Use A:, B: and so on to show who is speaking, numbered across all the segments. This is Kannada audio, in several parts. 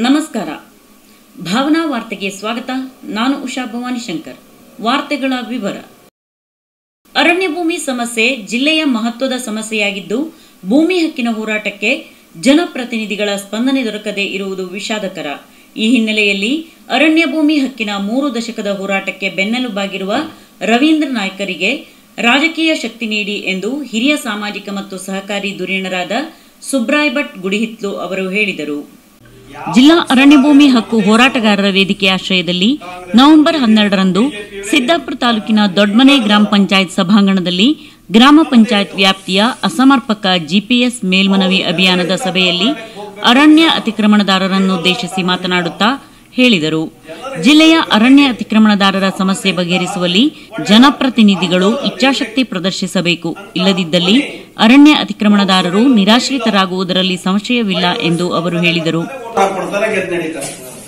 A: ನಮಸ್ಕಾರ ಭಾವನಾ ವಾರ್ತೆಗೆ ಸ್ವಾಗತ ನಾನು ಉಷಾ ಭವಾನಿ ಶಂಕರ್ ವಾರ್ತೆಗಳ ವಿವರ ಅರಣ್ಯ ಭೂಮಿ ಸಮಸ್ಯೆ ಜಿಲ್ಲೆಯ ಮಹತ್ವದ ಸಮಸ್ಯೆಯಾಗಿದ್ದು ಭೂಮಿ ಹಕ್ಕಿನ ಹೋರಾಟಕ್ಕೆ ಜನಪ್ರತಿನಿಧಿಗಳ ಸ್ಪಂದನೆ ದೊರಕದೇ ಇರುವುದು ವಿಷಾದಕರ ಈ ಹಿನ್ನೆಲೆಯಲ್ಲಿ ಅರಣ್ಯ ಭೂಮಿ ಹಕ್ಕಿನ ಮೂರು ದಶಕದ ಹೋರಾಟಕ್ಕೆ ಬೆನ್ನೆಲುಬಾಗಿರುವ ರವೀಂದ್ರ ನಾಯ್ಕರಿಗೆ ರಾಜಕೀಯ ಶಕ್ತಿ ನೀಡಿ ಎಂದು ಹಿರಿಯ ಸಾಮಾಜಿಕ ಮತ್ತು ಸಹಕಾರಿ ಧುರೀಣರಾದ ಸುಬ್ರಾಯ್ ಭಟ್ ಗುಡಿಹಿತ್ಲು ಅವರು ಹೇಳಿದರು ಜಿಲ್ಲಾ ಅರಣ್ಯ ಭೂಮಿ ಹಕ್ಕು ಹೋರಾಟಗಾರರ ವೇದಿಕೆ ಆಶ್ರಯದಲ್ಲಿ ನವೆಂಬರ್ ಹನ್ನೆರಡರಂದು ಸಿದ್ದಾಪುರ ತಾಲೂಕಿನ ದೊಡ್ಮನೆ ಗ್ರಾಮ ಪಂಚಾಯತ್ ಸಭಾಂಗಣದಲ್ಲಿ ಗ್ರಾಮ ಪಂಚಾಯತ್ ವ್ಯಾಪ್ತಿಯ ಅಸಮರ್ಪಕ ಜಿಪಿಎಸ್ ಮೇಲ್ಮನವಿ ಅಭಿಯಾನದ ಸಭೆಯಲ್ಲಿ ಅರಣ್ಯ ಅತಿಕ್ರಮಣದಾರರನ್ನುದ್ದೇಶಿಸಿ ಮಾತನಾಡುತ್ತಾ ಹೇಳಿದರು ಜಿಲ್ಲೆಯ ಅರಣ್ಯ ಅತಿಕ್ರಮಣದಾರರ ಸಮಸ್ಯೆ ಬಗೆಹರಿಸುವಲ್ಲಿ ಜನಪ್ರತಿನಿಧಿಗಳು ಇಚ್ಛಾಶಕ್ತಿ ಪ್ರದರ್ಶಿಸಬೇಕು ಇಲ್ಲದಿದ್ದಲ್ಲಿ ಅರಣ್ಯ ಅತಿಕ್ರಮಣದಾರರು ನಿರಾಶ್ರಿತರಾಗುವುದರಲ್ಲಿ ಸಂಶಯವಿಲ್ಲ ಎಂದು ಅವರು ಹೇಳಿದರು
B: ಓಟ್ ಹಾಕ್ಬಿಡ್ತಾರೆ ಗೆದ್ದು ನಡೀತಾರೆ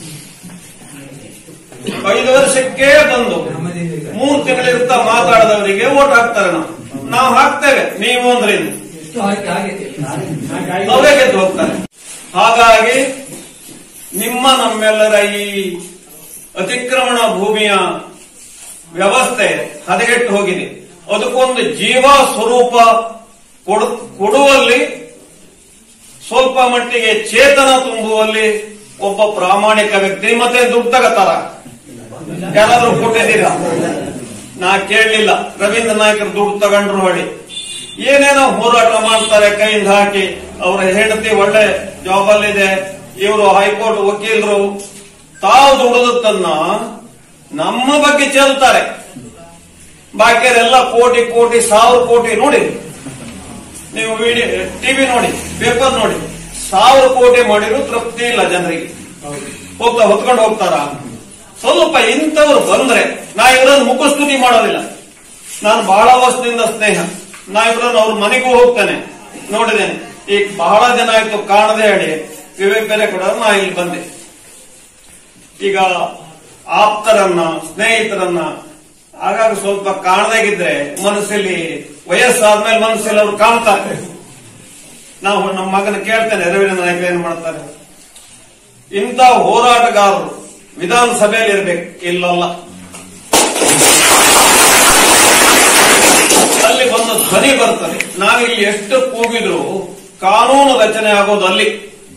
B: ಐದು ವರ್ಷಕ್ಕೆ ಬಂದು ಮೂರು ತಿಂಗಳಿರುತ್ತ ಮಾತಾಡದವರಿಗೆ ಓಟ್ ಹಾಕ್ತಾರೆ ನಾವು ನಾವು ಹಾಕ್ತೇವೆ ನೀವು ಅಂದ್ರೆ ಏನು? ಅವರೇ ಗೆದ್ದು ಹೋಗ್ತಾರೆ ಹಾಗಾಗಿ ನಿಮ್ಮ ನಮ್ಮೆಲ್ಲರ ಈ ಅತಿಕ್ರಮಣ ಭೂಮಿಯ ವ್ಯವಸ್ಥೆ ಹದಗೆಟ್ಟು ಹೋಗಿದೆ ಅದಕ್ಕೊಂದು ಜೀವ ಸ್ವರೂಪ ಕೊಡು- ಕೊಡುವಲ್ಲಿ ಸ್ವಲ್ಪ ಮಟ್ಟಿಗೆ ಚೇತನ ತುಂಬುವಲ್ಲಿ ಒಬ್ಬ ಪ್ರಾಮಾಣಿಕ ವ್ಯಕ್ತಿ ಮತ್ತೆ ದುಡ್ಡು ತಗತಾರ ಯಾರಾದ್ರೂ ಕೊಟ್ಟಿದ್ದೀರಾ ನಾ ಕೇಳಲಿಲ್ಲ ರವೀಂದ್ರ ನಾಯ್ಕರು ದುಡ್ಡು ತಗೊಂಡ್ರು ಹೊಳಿ ಏನೇನೋ ಹೋರಾಟ ಮಾಡ್ತಾರೆ ಕೈಯಿಂದ ಹಾಕಿ ಅವರ ಹೆಂಡತಿ ಒಳ್ಳೆ ಜಾಬ್ ಅಲ್ಲಿದೆ ಇವರು ಹೈಕೋರ್ಟ್ ವಕೀಲರು ತಾವು ದುಡಿದದ್ದನ್ನ ನಮ್ಮ ಬಗ್ಗೆ ಚೆಲ್ತಾರೆ ಬಾಕಿಯವರೆಲ್ಲ ಕೋಟಿ ಕೋಟಿ ಸಾವಿರ ಕೋಟಿ ನೋಡಿ ನೀವು ವಿಡಿಯೋ ಟಿವಿ ನೋಡಿ ಪೇಪರ್ ನೋಡಿ ಸಾವಿರ ಕೋಟಿ ಮಾಡಿದ್ರು ತೃಪ್ತಿ ಇಲ್ಲ ಜನರಿಗೆ ಹೋಗ್ತಾ ಹೊತ್ಕೊಂಡು ಹೋಗ್ತಾರ ಸ್ವಲ್ಪ ಇಂಥವ್ರು ಬಂದ್ರೆ ನಾ ಇವರನ್ನು ಮುಖಸ್ತುತಿ ಮಾಡೋದಿಲ್ಲ ನಾನು ಬಹಳ ವರ್ಷದಿಂದ ಸ್ನೇಹ ನಾ ಇವರನ್ನು ಅವ್ರ ಮನೆಗೂ ಹೋಗ್ತೇನೆ ನೋಡಿದ್ದೇನೆ ಈಗ ಬಹಳ ದಿನ ಆಯ್ತು ಕಾಣದೆ ಹೇಳಿ ವಿವೇಕ್ ಬೇರೆ ಕೂಡ ನಾ ಇಲ್ಲಿ ಬಂದೆ ಈಗ ಆಪ್ತರನ್ನ ಸ್ನೇಹಿತರನ್ನ ಆಗಾಗ ಸ್ವಲ್ಪ ಕಾಣದಾಗಿದ್ರೆ ಮನಸ್ಸಲ್ಲಿ ವಯಸ್ಸಾದ್ಮೇಲೆ ಮನಸ್ಸಲ್ಲಿ ಅವ್ರು ಕಾಣ್ತಾರೆ ನಾವು ನಮ್ಮ ಮಗನ ಕೇಳ್ತೇನೆ ರವೀಂದ್ರ ನಾಯಕ ಏನ್ ಮಾಡ್ತಾರೆ ಇಂಥ ಹೋರಾಟಗಾರರು ವಿಧಾನಸಭೆಯಲ್ಲಿ ಇರ್ಬೇಕು ಇಲ್ಲಲ್ಲ ಅಲ್ಲಿ ಬಂದ ಧ್ವನಿ ಬರ್ತದೆ ನಾವಿಲ್ಲಿ ಎಷ್ಟು ಕೂಗಿದ್ರು ಕಾನೂನು ರಚನೆ ಆಗೋದು ಅಲ್ಲಿ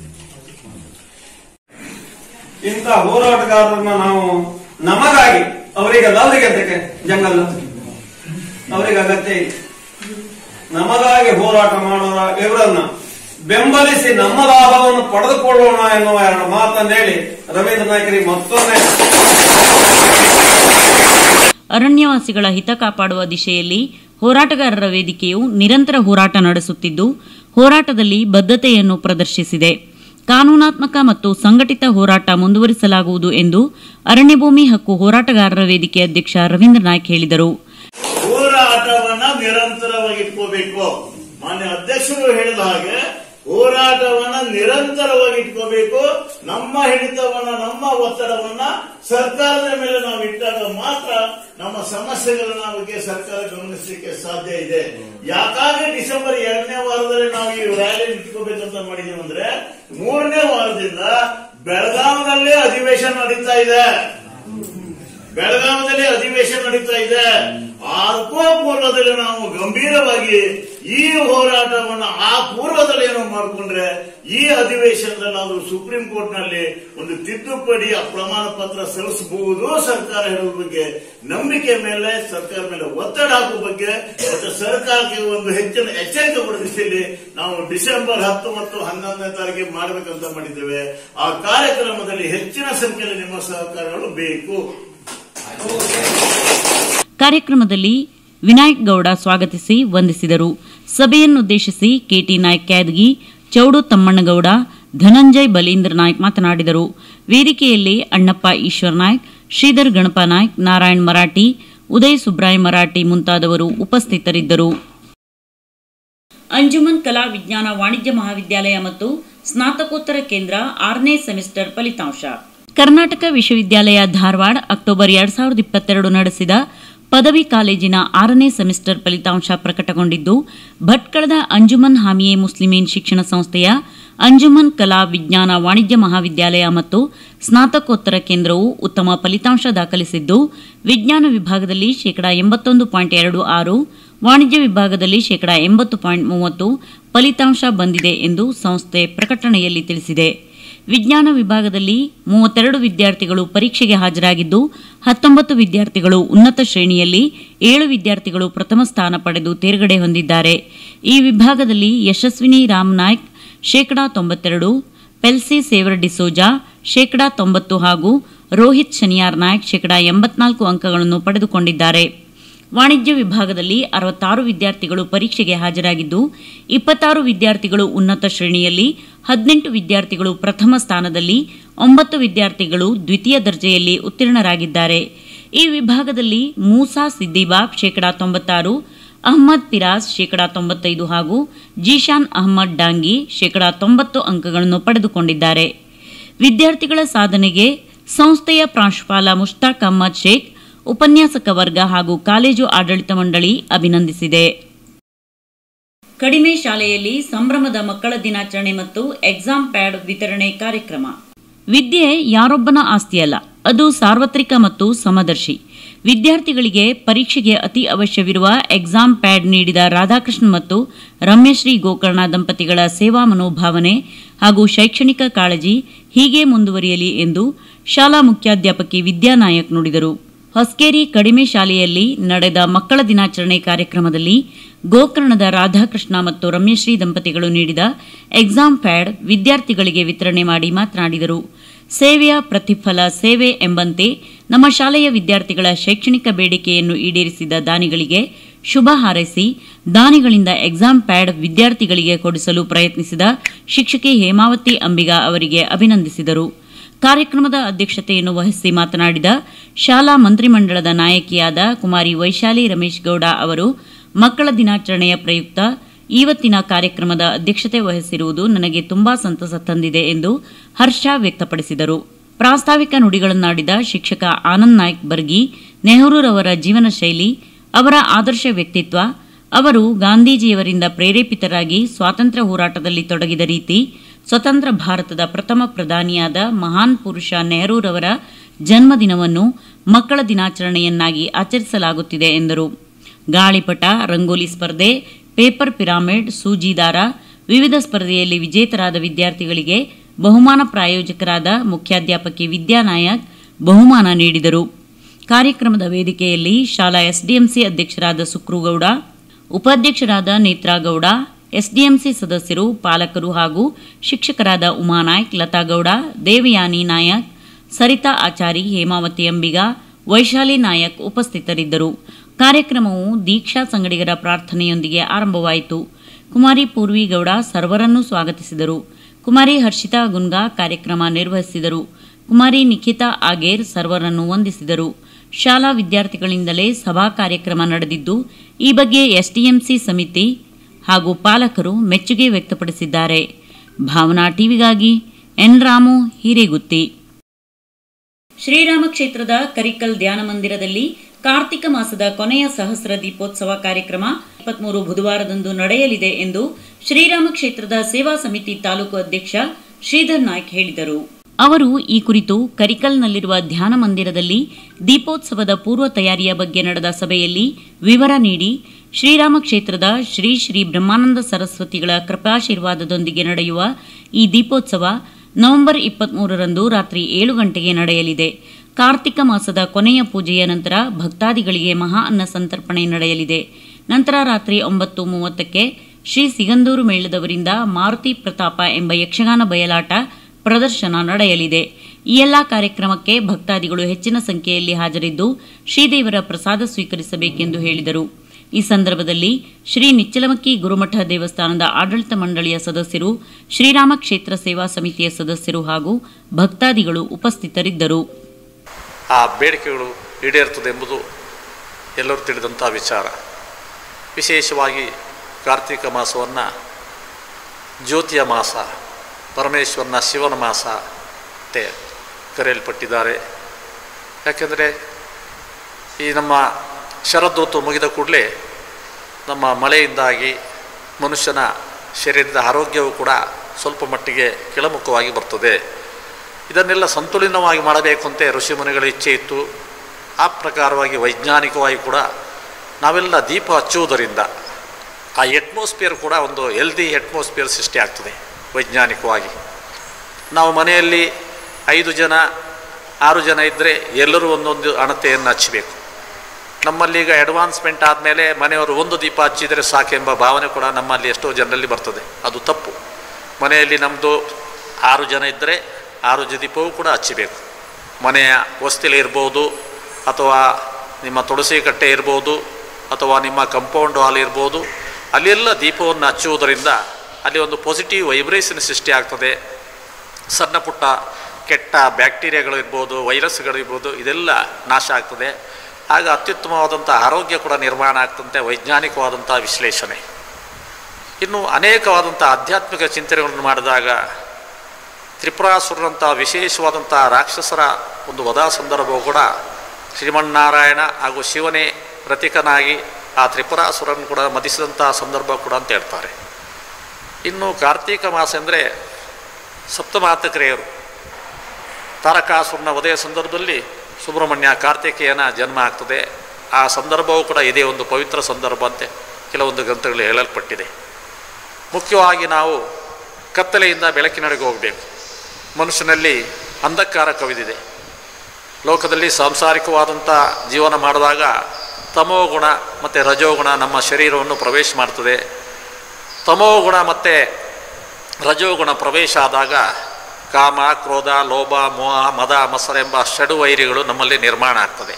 B: ಇಂಥ ಹೋರಾಟಗಾರರನ್ನ ನಾವು ನಮಗಾಗಿ ಅವರಿಗೆ ಅವರಿಗೆ ಅದಕ್ಕೆ ಜಂಗಲ್ ಅವರಿಗೆ ಅಗತ್ಯ ಇಲ್ಲ ನಮಗಾಗಿ ಹೋರಾಟ ಮಾಡೋರ ಇವರನ್ನ ಬೆಂಬಲಿಸಿ ನಮ್ಮ ಲಾಭವನ್ನು ಪಡೆದುಕೊಳ್ಳೋಣ ಎನ್ನುವ ಎರಡು ಮಾತನ್ನು ಹೇಳಿ ರವೀಂದ್ರ ನಾಯ್ಕರಿಗೆ ಮತ್ತೊಮ್ಮೆ
A: ಅರಣ್ಯವಾಸಿಗಳ ಹಿತ ಕಾಪಾಡುವ ದಿಶೆಯಲ್ಲಿ ಹೋರಾಟಗಾರರ ವೇದಿಕೆಯು ನಿರಂತರ ಹೋರಾಟ ನಡೆಸುತ್ತಿದ್ದು ಹೋರಾಟದಲ್ಲಿ ಬದ್ಧತೆಯನ್ನು ಪ್ರದರ್ಶಿಸಿದೆ ಕಾನೂನಾತ್ಮಕ ಮತ್ತು ಸಂಘಟಿತ ಹೋರಾಟ ಮುಂದುವರಿಸಲಾಗುವುದು ಎಂದು ಅರಣ್ಯ ಭೂಮಿ ಹಕ್ಕು ಹೋರಾಟಗಾರರ ವೇದಿಕೆ ಅಧ್ಯಕ್ಷ ರವೀಂದ್ರ ನಾಯ್ಕ್ ಹೇಳಿದರು
C: ಹೋರಾಟವನ್ನ ನಿರಂತರವಾಗಿ ಇಟ್ಕೋಬೇಕು ಮಾನ್ಯ ಅಧ್ಯಕ್ಷರು ಹೇಳಿದ ಹಾಗೆ ಹೋರಾಟವನ್ನ ನಿರಂತರವಾಗಿ ಇಟ್ಕೋಬೇಕು ನಮ್ಮ ಹಿಡಿತವನ್ನ ನಮ್ಮ ಒತ್ತಡವನ್ನ ಸರ್ಕಾರದ ಮೇಲೆ ನಾವು ಇಟ್ಟಾಗ ಮಾತ್ರ ನಮ್ಮ ಸಮಸ್ಯೆಗಳನ್ನ ಬಗ್ಗೆ ಸರ್ಕಾರ ಗಮನಿಸಲಿಕ್ಕೆ ಸಾಧ್ಯ ಇದೆ ಯಾಕಾಗಿ ಡಿಸೆಂಬರ್ ಎರಡನೇ ವಾರದಲ್ಲಿ ನಾವು ಈ ರ್ಯಾಲಿ ಇಟ್ಕೋಬೇಕಂತ ಮಾಡಿದೀವಿ ಅಂದ್ರೆ ಮೂರನೇ ವಾರದಿಂದ ಬೆಳಗಾವಿನಲ್ಲೇ ಅಧಿವೇಶನ ನಡೀತಾ ಇದೆ ಬೆಳಗಾವಿಯಲ್ಲಿ ಅಧಿವೇಶನ ನಡೀತಾ ಇದೆ ಅದಕ್ಕೂ ಪೂರ್ವದಲ್ಲಿ ನಾವು ಗಂಭೀರವಾಗಿ ಈ ಹೋರಾಟವನ್ನು ಆ ಪೂರ್ವದಲ್ಲಿ ಏನೋ ಮಾಡಿಕೊಂಡ್ರೆ ಈ ಅಧಿವೇಶನದಲ್ಲಾದ್ರೂ ಸುಪ್ರೀಂ ಕೋರ್ಟ್ ನಲ್ಲಿ ಒಂದು ತಿದ್ದುಪಡಿ ಪ್ರಮಾಣ ಪತ್ರ ಸಲ್ಲಿಸಬಹುದು ಸರ್ಕಾರ ಹೇಳುವ ಬಗ್ಗೆ ನಂಬಿಕೆ ಮೇಲೆ ಸರ್ಕಾರ ಮೇಲೆ ಒತ್ತಡ ಹಾಕುವ ಬಗ್ಗೆ ಮತ್ತು ಸರ್ಕಾರಕ್ಕೆ ಒಂದು ಹೆಚ್ಚಿನ ಎಚ್ಚರಿಕೆ ಕೊಡುವ ದಿಶೆಯಲ್ಲಿ ನಾವು ಡಿಸೆಂಬರ್ ಹತ್ತು ಮತ್ತು ಹನ್ನೊಂದನೇ ತಾರೀಕಿಗೆ ಮಾಡಬೇಕಂತ ಮಾಡಿದ್ದೇವೆ ಆ ಕಾರ್ಯಕ್ರಮದಲ್ಲಿ ಹೆಚ್ಚಿನ ಸಂಖ್ಯೆಯಲ್ಲಿ ನಿಮ್ಮ ಸಹಕಾರಗಳು ಬೇಕು
A: ಕಾರ್ಯಕ್ರಮದಲ್ಲಿ ವಿನಾಯಕ್ ಗೌಡ ಸ್ವಾಗತಿಸಿ ವಂದಿಸಿದರು ಸಭೆಯನ್ನುದ್ದೇಶಿಸಿ ಕೆಟಿ ನಾಯ್ಕ್ ಕ್ಯಾದಗಿ ಚೌಡು ತಮ್ಮಣ್ಣಗೌಡ ಧನಂಜಯ್ ಬಲೀಂದ್ರ ನಾಯ್ಕ್ ಮಾತನಾಡಿದರು ವೇದಿಕೆಯಲ್ಲಿ ಅಣ್ಣಪ್ಪ ಈಶ್ವರ್ ನಾಯ್ಕ್ ಶ್ರೀಧರ್ ಗಣಪ ನಾಯ್ಕ್ ನಾರಾಯಣ್ ಮರಾಠಿ ಉದಯ್ ಸುಬ್ರಾಯ್ ಮರಾಠಿ ಮುಂತಾದವರು ಉಪಸ್ಥಿತರಿದ್ದರು ಅಂಜುಮನ್ ಕಲಾ ವಿಜ್ಞಾನ ವಾಣಿಜ್ಯ ಮಹಾವಿದ್ಯಾಲಯ ಮತ್ತು ಸ್ನಾತಕೋತ್ತರ ಕೇಂದ್ರ ಆರನೇ ಸೆಮಿಸ್ಟರ್ ಫಲಿತಾಂಶ ಕರ್ನಾಟಕ ವಿಶ್ವವಿದ್ಯಾಲಯ ಧಾರವಾಡ ಅಕ್ಟೋಬರ್ ಎರಡ್ ಸಾವಿರದ ಇಪ್ಪತ್ತೆರಡು ನಡೆಸಿದ ಪದವಿ ಕಾಲೇಜಿನ ಆರನೇ ಸೆಮಿಸ್ಟರ್ ಫಲಿತಾಂಶ ಪ್ರಕಟಗೊಂಡಿದ್ದು ಭಟ್ಕಳದ ಅಂಜುಮನ್ ಹಾಮಿಯೆ ಮುಸ್ಲಿಮೀನ್ ಶಿಕ್ಷಣ ಸಂಸ್ಥೆಯ ಅಂಜುಮನ್ ಕಲಾ ವಿಜ್ಞಾನ ವಾಣಿಜ್ಯ ಮಹಾವಿದ್ಯಾಲಯ ಮತ್ತು ಸ್ನಾತಕೋತ್ತರ ಕೇಂದ್ರವು ಉತ್ತಮ ಫಲಿತಾಂಶ ದಾಖಲಿಸಿದ್ದು ವಿಜ್ಞಾನ ವಿಭಾಗದಲ್ಲಿ ಶೇಕಡಾ ಎಂಬತ್ತೊಂದು ಪಾಯಿಂಟ್ ಎರಡು ಆರು ವಾಣಿಜ್ಯ ವಿಭಾಗದಲ್ಲಿ ಶೇಕಡಾ ಎಂಬತ್ತು ಪಾಯಿಂಟ್ ಮೂವತ್ತು ಫಲಿತಾಂಶ ಬಂದಿದೆ ಎಂದು ಸಂಸ್ಥೆ ಪ್ರಕಟಣೆಯಲ್ಲಿ ತಿಳಿಸಿದೆ ವಿಜ್ಞಾನ ವಿಭಾಗದಲ್ಲಿ ಮೂವತ್ತೆರಡು ವಿದ್ಯಾರ್ಥಿಗಳು ಪರೀಕ್ಷೆಗೆ ಹಾಜರಾಗಿದ್ದು ಹತ್ತೊಂಬತ್ತು ವಿದ್ಯಾರ್ಥಿಗಳು ಉನ್ನತ ಶ್ರೇಣಿಯಲ್ಲಿ ಏಳು ವಿದ್ಯಾರ್ಥಿಗಳು ಪ್ರಥಮ ಸ್ಥಾನ ಪಡೆದು ತೇರ್ಗಡೆ ಹೊಂದಿದ್ದಾರೆ ಈ ವಿಭಾಗದಲ್ಲಿ ಯಶಸ್ವಿನಿ ರಾಮ್ ನಾಯ್ಕ್ ಶೇಕಡಾ ತೊಂಬತ್ತೆರಡು ಪೆಲ್ಸಿ ಸೇವರ್ ಡಿಸೋಜಾ ಶೇಕಡಾ ತೊಂಬತ್ತು ಹಾಗೂ ರೋಹಿತ್ ಶನಿಯಾರ್ ನಾಯ್ಕ್ ಶೇಕಡಾ ಎಂಬತ್ನಾಲ್ಕು ಅಂಕಗಳನ್ನು ಪಡೆದುಕೊಂಡಿದ್ದಾರೆ ವಾಣಿಜ್ಯ ವಿಭಾಗದಲ್ಲಿ ಅರವತ್ತಾರು ವಿದ್ಯಾರ್ಥಿಗಳು ಪರೀಕ್ಷೆಗೆ ಹಾಜರಾಗಿದ್ದು ಇಪ್ಪತ್ತಾರು ವಿದ್ಯಾರ್ಥಿಗಳು ಉನ್ನತ ಶ್ರೇಣಿಯಲ್ಲಿ ಹದಿನೆಂಟು ವಿದ್ಯಾರ್ಥಿಗಳು ಪ್ರಥಮ ಸ್ಥಾನದಲ್ಲಿ ಒಂಬತ್ತು ವಿದ್ಯಾರ್ಥಿಗಳು ದ್ವಿತೀಯ ದರ್ಜೆಯಲ್ಲಿ ಉತ್ತೀರ್ಣರಾಗಿದ್ದಾರೆ ಈ ವಿಭಾಗದಲ್ಲಿ ಮೂಸಾ ಸಿದ್ದಿಬಾಬ್ ಶೇಕಡಾ ತೊಂಬತ್ತಾರು ಅಹ್ಮದ್ ಪಿರಾಸ್ ಶೇಕಡಾ ತೊಂಬತ್ತೈದು ಹಾಗೂ ಜೀಶಾನ್ ಅಹ್ಮದ್ ಡಾಂಗಿ ಶೇಕಡಾ ತೊಂಬತ್ತು ಅಂಕಗಳನ್ನು ಪಡೆದುಕೊಂಡಿದ್ದಾರೆ ವಿದ್ಯಾರ್ಥಿಗಳ ಸಾಧನೆಗೆ ಸಂಸ್ಥೆಯ ಪ್ರಾಂಶುಪಾಲ ಮುಷ್ತಾಕ್ ಅಹ್ಮದ್ ಶೇಖ್ ಉಪನ್ಯಾಸಕ ವರ್ಗ ಹಾಗೂ ಕಾಲೇಜು ಆಡಳಿತ ಮಂಡಳಿ ಅಭಿನಂದಿಸಿದೆ ಕಡಿಮೆ ಶಾಲೆಯಲ್ಲಿ ಸಂಭ್ರಮದ ಮಕ್ಕಳ ದಿನಾಚರಣೆ ಮತ್ತು ಎಕ್ಸಾಮ್ ಪ್ಯಾಡ್ ವಿತರಣೆ ಕಾರ್ಯಕ್ರಮ ವಿದ್ಯೆ ಯಾರೊಬ್ಬನ ಆಸ್ತಿಯಲ್ಲ ಅದು ಸಾರ್ವತ್ರಿಕ ಮತ್ತು ಸಮದರ್ಶಿ ವಿದ್ಯಾರ್ಥಿಗಳಿಗೆ ಪರೀಕ್ಷೆಗೆ ಅತಿ ಅವಶ್ಯವಿರುವ ಎಕ್ಸಾಮ್ ಪ್ಯಾಡ್ ನೀಡಿದ ರಾಧಾಕೃಷ್ಣ ಮತ್ತು ರಮ್ಯಶ್ರೀ ಗೋಕರ್ಣ ದಂಪತಿಗಳ ಸೇವಾ ಮನೋಭಾವನೆ ಹಾಗೂ ಶೈಕ್ಷಣಿಕ ಕಾಳಜಿ ಹೀಗೆ ಮುಂದುವರಿಯಲಿ ಎಂದು ಶಾಲಾ ಮುಖ್ಯಾಧ್ಯಾಪಕಿ ವಿದ್ಯಾನಾಯಕ್ ನುಡಿದರು ಹೊಸ್ಕೇರಿ ಕಡಿಮೆ ಶಾಲೆಯಲ್ಲಿ ನಡೆದ ಮಕ್ಕಳ ದಿನಾಚರಣೆ ಕಾರ್ಯಕ್ರಮದಲ್ಲಿ ಗೋಕರ್ಣದ ರಾಧಾಕೃಷ್ಣ ಮತ್ತು ರಮ್ಯಶ್ರೀ ದಂಪತಿಗಳು ನೀಡಿದ ಎಕ್ಸಾಮ್ ಪ್ಯಾಡ್ ವಿದ್ಯಾರ್ಥಿಗಳಿಗೆ ವಿತರಣೆ ಮಾಡಿ ಮಾತನಾಡಿದರು ಸೇವೆಯ ಪ್ರತಿಫಲ ಸೇವೆ ಎಂಬಂತೆ ನಮ್ಮ ಶಾಲೆಯ ವಿದ್ಯಾರ್ಥಿಗಳ ಶೈಕ್ಷಣಿಕ ಬೇಡಿಕೆಯನ್ನು ಈಡೇರಿಸಿದ ದಾನಿಗಳಿಗೆ ಶುಭ ಹಾರೈಸಿ ದಾನಿಗಳಿಂದ ಎಕ್ಸಾಮ್ ಪ್ಯಾಡ್ ವಿದ್ಯಾರ್ಥಿಗಳಿಗೆ ಕೊಡಿಸಲು ಪ್ರಯತ್ನಿಸಿದ ಶಿಕ್ಷಕಿ ಹೇಮಾವತಿ ಅಂಬಿಗ ಅವರಿಗೆ ಅಭಿನಂದಿಸಿದರು ಕಾರ್ಯಕ್ರಮದ ಅಧ್ಯಕ್ಷತೆಯನ್ನು ವಹಿಸಿ ಮಾತನಾಡಿದ ಶಾಲಾ ಮಂತ್ರಿಮಂಡಲದ ನಾಯಕಿಯಾದ ಕುಮಾರಿ ವೈಶಾಲಿ ರಮೇಶ್ ಗೌಡ ಅವರು ಮಕ್ಕಳ ದಿನಾಚರಣೆಯ ಪ್ರಯುಕ್ತ ಇವತ್ತಿನ ಕಾರ್ಯಕ್ರಮದ ಅಧ್ಯಕ್ಷತೆ ವಹಿಸಿರುವುದು ನನಗೆ ತುಂಬಾ ಸಂತಸ ತಂದಿದೆ ಎಂದು ಹರ್ಷ ವ್ಯಕ್ತಪಡಿಸಿದರು ಪ್ರಾಸ್ತಾವಿಕ ನುಡಿಗಳನ್ನಾಡಿದ ಶಿಕ್ಷಕ ಆನಂದ್ ನಾಯ್ಕ್ ಬರ್ಗಿ ನೆಹರೂರವರ ಜೀವನ ಶೈಲಿ ಅವರ ಆದರ್ಶ ವ್ಯಕ್ತಿತ್ವ ಅವರು ಗಾಂಧೀಜಿಯವರಿಂದ ಪ್ರೇರೇಪಿತರಾಗಿ ಸ್ವಾತಂತ್ರ್ಯ ಹೋರಾಟದಲ್ಲಿ ತೊಡಗಿದ ರೀತಿ ಸ್ವತಂತ್ರ ಭಾರತದ ಪ್ರಥಮ ಪ್ರಧಾನಿಯಾದ ಮಹಾನ್ ಪುರುಷ ನೆಹರೂರವರ ಜನ್ಮದಿನವನ್ನು ಮಕ್ಕಳ ದಿನಾಚರಣೆಯನ್ನಾಗಿ ಆಚರಿಸಲಾಗುತ್ತಿದೆ ಎಂದರು ಗಾಳಿಪಟ ರಂಗೋಲಿ ಸ್ಪರ್ಧೆ ಪೇಪರ್ ಪಿರಾಮಿಡ್ ಸೂಜಿದಾರ ವಿವಿಧ ಸ್ಪರ್ಧೆಯಲ್ಲಿ ವಿಜೇತರಾದ ವಿದ್ಯಾರ್ಥಿಗಳಿಗೆ ಬಹುಮಾನ ಪ್ರಾಯೋಜಕರಾದ ಮುಖ್ಯಾಧ್ಯಾಪಕಿ ವಿದ್ಯಾನಾಯಕ್ ಬಹುಮಾನ ನೀಡಿದರು ಕಾರ್ಯಕ್ರಮದ ವೇದಿಕೆಯಲ್ಲಿ ಶಾಲಾ ಎಸ್ಡಿಎಂಸಿ ಅಧ್ಯಕ್ಷರಾದ ಸುಕ್ರುಗೌಡ ಉಪಾಧ್ಯಕ್ಷರಾದ ನೇತ್ರಾಗೌಡ ಎಸ್ಡಿಎಂಸಿ ಸದಸ್ಯರು ಪಾಲಕರು ಹಾಗೂ ಶಿಕ್ಷಕರಾದ ಉಮಾನಾಯ್ಕ್ ಲತಾಗೌಡ ದೇವಯಾನಿ ನಾಯಕ್ ಸರಿತಾ ಆಚಾರಿ ಹೇಮಾವತಿ ಅಂಬಿಗ ವೈಶಾಲಿ ನಾಯಕ್ ಉಪಸ್ಥಿತರಿದ್ದರು ಕಾರ್ಯಕ್ರಮವು ದೀಕ್ಷಾ ಸಂಗಡಿಗರ ಪ್ರಾರ್ಥನೆಯೊಂದಿಗೆ ಆರಂಭವಾಯಿತು ಕುಮಾರಿ ಪೂರ್ವಿ ಗೌಡ ಸರ್ವರನ್ನು ಸ್ವಾಗತಿಸಿದರು ಕುಮಾರಿ ಹರ್ಷಿತಾ ಗುನ್ಗಾ ಕಾರ್ಯಕ್ರಮ ನಿರ್ವಹಿಸಿದರು ಕುಮಾರಿ ನಿಖಿತಾ ಆಗೇರ್ ಸರ್ವರನ್ನು ವಂದಿಸಿದರು ಶಾಲಾ ವಿದ್ಯಾರ್ಥಿಗಳಿಂದಲೇ ಸಭಾ ಕಾರ್ಯಕ್ರಮ ನಡೆದಿದ್ದು ಈ ಬಗ್ಗೆ ಎಸ್ಟಿಎಂಸಿ ಸಮಿತಿ ಹಾಗೂ ಪಾಲಕರು ಮೆಚ್ಚುಗೆ ವ್ಯಕ್ತಪಡಿಸಿದ್ದಾರೆ ಭಾವನಾ ಟಿವಿಗಾಗಿ ಎನ್ ರಾಮು ಹಿರೇಗುತ್ತಿ ಶ್ರೀರಾಮ ಕ್ಷೇತ್ರದ ಕರಿಕಲ್ ಧ್ಯಾನ ಮಂದಿರದಲ್ಲಿ ಕಾರ್ತಿಕ ಮಾಸದ ಕೊನೆಯ ಸಹಸ್ರ ದೀಪೋತ್ಸವ ಕಾರ್ಯಕ್ರಮ ಇಪ್ಪತ್ಮೂರು ಬುಧವಾರದಂದು ನಡೆಯಲಿದೆ ಎಂದು ಶ್ರೀರಾಮ ಕ್ಷೇತ್ರದ ಸೇವಾ ಸಮಿತಿ ತಾಲೂಕು ಅಧ್ಯಕ್ಷ ಶ್ರೀಧರ್ ನಾಯ್ಕ್ ಹೇಳಿದರು ಅವರು ಈ ಕುರಿತು ಕರಿಕಲ್ನಲ್ಲಿರುವ ಧ್ಯಾನ ಮಂದಿರದಲ್ಲಿ ದೀಪೋತ್ಸವದ ಪೂರ್ವ ತಯಾರಿಯ ಬಗ್ಗೆ ನಡೆದ ಸಭೆಯಲ್ಲಿ ವಿವರ ನೀಡಿ ಶ್ರೀರಾಮ ಕ್ಷೇತ್ರದ ಶ್ರೀ ಶ್ರೀ ಬ್ರಹ್ಮಾನಂದ ಸರಸ್ವತಿಗಳ ಕೃಪಾಶೀರ್ವಾದದೊಂದಿಗೆ ನಡೆಯುವ ಈ ದೀಪೋತ್ಸವ ನವೆಂಬರ್ ಇಪ್ಪತ್ಮೂರರಂದು ರಾತ್ರಿ ಏಳು ಗಂಟೆಗೆ ನಡೆಯಲಿದೆ ಕಾರ್ತಿಕ ಮಾಸದ ಕೊನೆಯ ಪೂಜೆಯ ನಂತರ ಭಕ್ತಾದಿಗಳಿಗೆ ಮಹಾ ಅನ್ನ ಸಂತರ್ಪಣೆ ನಡೆಯಲಿದೆ ನಂತರ ರಾತ್ರಿ ಒಂಬತ್ತು ಮೂವತ್ತಕ್ಕೆ ಶ್ರೀ ಸಿಗಂದೂರು ಮೇಳದವರಿಂದ ಮಾರುತಿ ಪ್ರತಾಪ ಎಂಬ ಯಕ್ಷಗಾನ ಬಯಲಾಟ ಪ್ರದರ್ಶನ ನಡೆಯಲಿದೆ ಈ ಎಲ್ಲ ಕಾರ್ಯಕ್ರಮಕ್ಕೆ ಭಕ್ತಾದಿಗಳು ಹೆಚ್ಚಿನ ಸಂಖ್ಯೆಯಲ್ಲಿ ಹಾಜರಿದ್ದು ಶ್ರೀದೇವರ ಪ್ರಸಾದ ಸ್ವೀಕರಿಸಬೇಕೆಂದು ಹೇಳಿದರು ಈ ಸಂದರ್ಭದಲ್ಲಿ ಶ್ರೀ ನಿಚ್ಚಲಮಕ್ಕಿ ಗುರುಮಠ ದೇವಸ್ಥಾನದ ಆಡಳಿತ ಮಂಡಳಿಯ ಸದಸ್ಯರು ಶ್ರೀರಾಮ ಕ್ಷೇತ್ರ ಸೇವಾ ಸಮಿತಿಯ ಸದಸ್ಯರು ಹಾಗೂ ಭಕ್ತಾದಿಗಳು ಉಪಸ್ಥಿತರಿದ್ದರು
D: ಆ ಬೇಡಿಕೆಗಳು ಈಡೇರುತ್ತದೆ ಎಂಬುದು ಎಲ್ಲರೂ ತಿಳಿದಂಥ ವಿಚಾರ ವಿಶೇಷವಾಗಿ ಕಾರ್ತಿಕ ಮಾಸವನ್ನು ಜ್ಯೋತಿಯ ಮಾಸ ಪರಮೇಶ್ವರನ ಶಿವನ ಮಾಸ ಅಂತ ಕರೆಯಲ್ಪಟ್ಟಿದ್ದಾರೆ ಯಾಕೆಂದರೆ ಈ ನಮ್ಮ ಶರದೃತು ಮುಗಿದ ಕೂಡಲೇ ನಮ್ಮ ಮಳೆಯಿಂದಾಗಿ ಮನುಷ್ಯನ ಶರೀರದ ಆರೋಗ್ಯವು ಕೂಡ ಸ್ವಲ್ಪ ಮಟ್ಟಿಗೆ ಕೆಳಮುಖವಾಗಿ ಬರ್ತದೆ ಇದನ್ನೆಲ್ಲ ಸಂತುಲನವಾಗಿ ಮಾಡಬೇಕು ಅಂತ ಋಷಿಮುನಿಗಳ ಇಚ್ಛೆ ಇತ್ತು ಆ ಪ್ರಕಾರವಾಗಿ ವೈಜ್ಞಾನಿಕವಾಗಿ ಕೂಡ ನಾವೆಲ್ಲ ದೀಪ ಹಚ್ಚುವುದರಿಂದ ಆ ಎಟ್ಮಾಸ್ಫಿಯರ್ ಕೂಡ ಒಂದು ಹೆಲ್ದಿ ಎಟ್ಮಾಸ್ಫಿಯರ್ ಸೃಷ್ಟಿ ಆಗ್ತದೆ ವೈಜ್ಞಾನಿಕವಾಗಿ ನಾವು ಮನೆಯಲ್ಲಿ ಐದು ಜನ ಆರು ಜನ ಇದ್ದರೆ ಎಲ್ಲರೂ ಒಂದೊಂದು ಅಣತೆಯನ್ನು ಹಚ್ಚಬೇಕು ನಮ್ಮಲ್ಲಿ ಈಗ ಅಡ್ವಾನ್ಸ್ಮೆಂಟ್ ಆದಮೇಲೆ ಮನೆಯವರು ಒಂದು ದೀಪ ಹಚ್ಚಿದರೆ ಸಾಕೆಂಬ ಭಾವನೆ ಕೂಡ ನಮ್ಮಲ್ಲಿ ಎಷ್ಟೋ ಜನರಲ್ಲಿ ಬರ್ತದೆ ಅದು ತಪ್ಪು ಮನೆಯಲ್ಲಿ ನಮ್ಮದು ಆರು ಜನ ಇದ್ದರೆ ಆರು ಜ ದೀಪವೂ ಕೂಡ ಹಚ್ಚಬೇಕು ಮನೆಯ ವಸ್ತಿಲಿ ಇರ್ಬೋದು ಅಥವಾ ನಿಮ್ಮ ತುಳಸಿ ಕಟ್ಟೆ ಇರ್ಬೋದು ಅಥವಾ ನಿಮ್ಮ ಕಂಪೌಂಡ್ ಹಾಲ್ ಇರ್ಬೋದು ಅಲ್ಲೆಲ್ಲ ದೀಪವನ್ನು ಹಚ್ಚುವುದರಿಂದ ಅಲ್ಲಿ ಒಂದು ಪಾಸಿಟಿವ್ ವೈಬ್ರೇಷನ್ ಸೃಷ್ಟಿ ಆಗ್ತದೆ ಸಣ್ಣ ಪುಟ್ಟ ಕೆಟ್ಟ ಬ್ಯಾಕ್ಟೀರಿಯಾಗಳು ಇರ್ಬೋದು ವೈರಸ್ಗಳು ಇರ್ಬೋದು ಇದೆಲ್ಲ ನಾಶ ಆಗ್ತದೆ ಆಗ ಅತ್ಯುತ್ತಮವಾದಂಥ ಆರೋಗ್ಯ ಕೂಡ ನಿರ್ಮಾಣ ಆಗ್ತಂತೆ ವೈಜ್ಞಾನಿಕವಾದಂಥ ವಿಶ್ಲೇಷಣೆ ಇನ್ನು ಅನೇಕವಾದಂಥ ಆಧ್ಯಾತ್ಮಿಕ ಚಿಂತನೆಗಳನ್ನು ಮಾಡಿದಾಗ ತ್ರಿಪುರಾಸುರರಂಥ ವಿಶೇಷವಾದಂಥ ರಾಕ್ಷಸರ ಒಂದು ವಧಾ ಸಂದರ್ಭವು ಕೂಡ ಶ್ರೀಮನ್ನಾರಾಯಣ ಹಾಗೂ ಶಿವನೇ ಪ್ರತೀಕನಾಗಿ ಆ ತ್ರಿಪುರಾಸುರನ್ನು ಕೂಡ ಮದಿಸಿದಂಥ ಸಂದರ್ಭ ಕೂಡ ಅಂತ ಹೇಳ್ತಾರೆ ಇನ್ನು ಕಾರ್ತೀಕ ಮಾಸ ಅಂದರೆ ಸಪ್ತಮಾತಕರೆಯರು ತಾರಕಾಸುರನ ವಧೆಯ ಸಂದರ್ಭದಲ್ಲಿ ಸುಬ್ರಹ್ಮಣ್ಯ ಕಾರ್ತಿಕೇಯನ ಜನ್ಮ ಆಗ್ತದೆ ಆ ಸಂದರ್ಭವೂ ಕೂಡ ಇದೇ ಒಂದು ಪವಿತ್ರ ಸಂದರ್ಭ ಅಂತೆ ಕೆಲವೊಂದು ಗ್ರಂಥಗಳಲ್ಲಿ ಹೇಳಲ್ಪಟ್ಟಿದೆ ಮುಖ್ಯವಾಗಿ ನಾವು ಕತ್ತಲೆಯಿಂದ ಬೆಳಕಿನಡೆಗೆ ಹೋಗಬೇಕು ಮನುಷ್ಯನಲ್ಲಿ ಅಂಧಕಾರ ಕವಿದಿದೆ ಲೋಕದಲ್ಲಿ ಸಾಂಸಾರಿಕವಾದಂಥ ಜೀವನ ಮಾಡಿದಾಗ ತಮೋಗುಣ ಮತ್ತು ರಜೋಗುಣ ನಮ್ಮ ಶರೀರವನ್ನು ಪ್ರವೇಶ ಮಾಡ್ತದೆ ತಮೋಗುಣ ಮತ್ತು ರಜೋಗುಣ ಪ್ರವೇಶ ಆದಾಗ ಕಾಮ ಕ್ರೋಧ ಲೋಭ ಮೋಹ ಮದ ಮಸರ ಎಂಬ ಷಡು ವೈರಿಗಳು ನಮ್ಮಲ್ಲಿ ನಿರ್ಮಾಣ ಆಗ್ತದೆ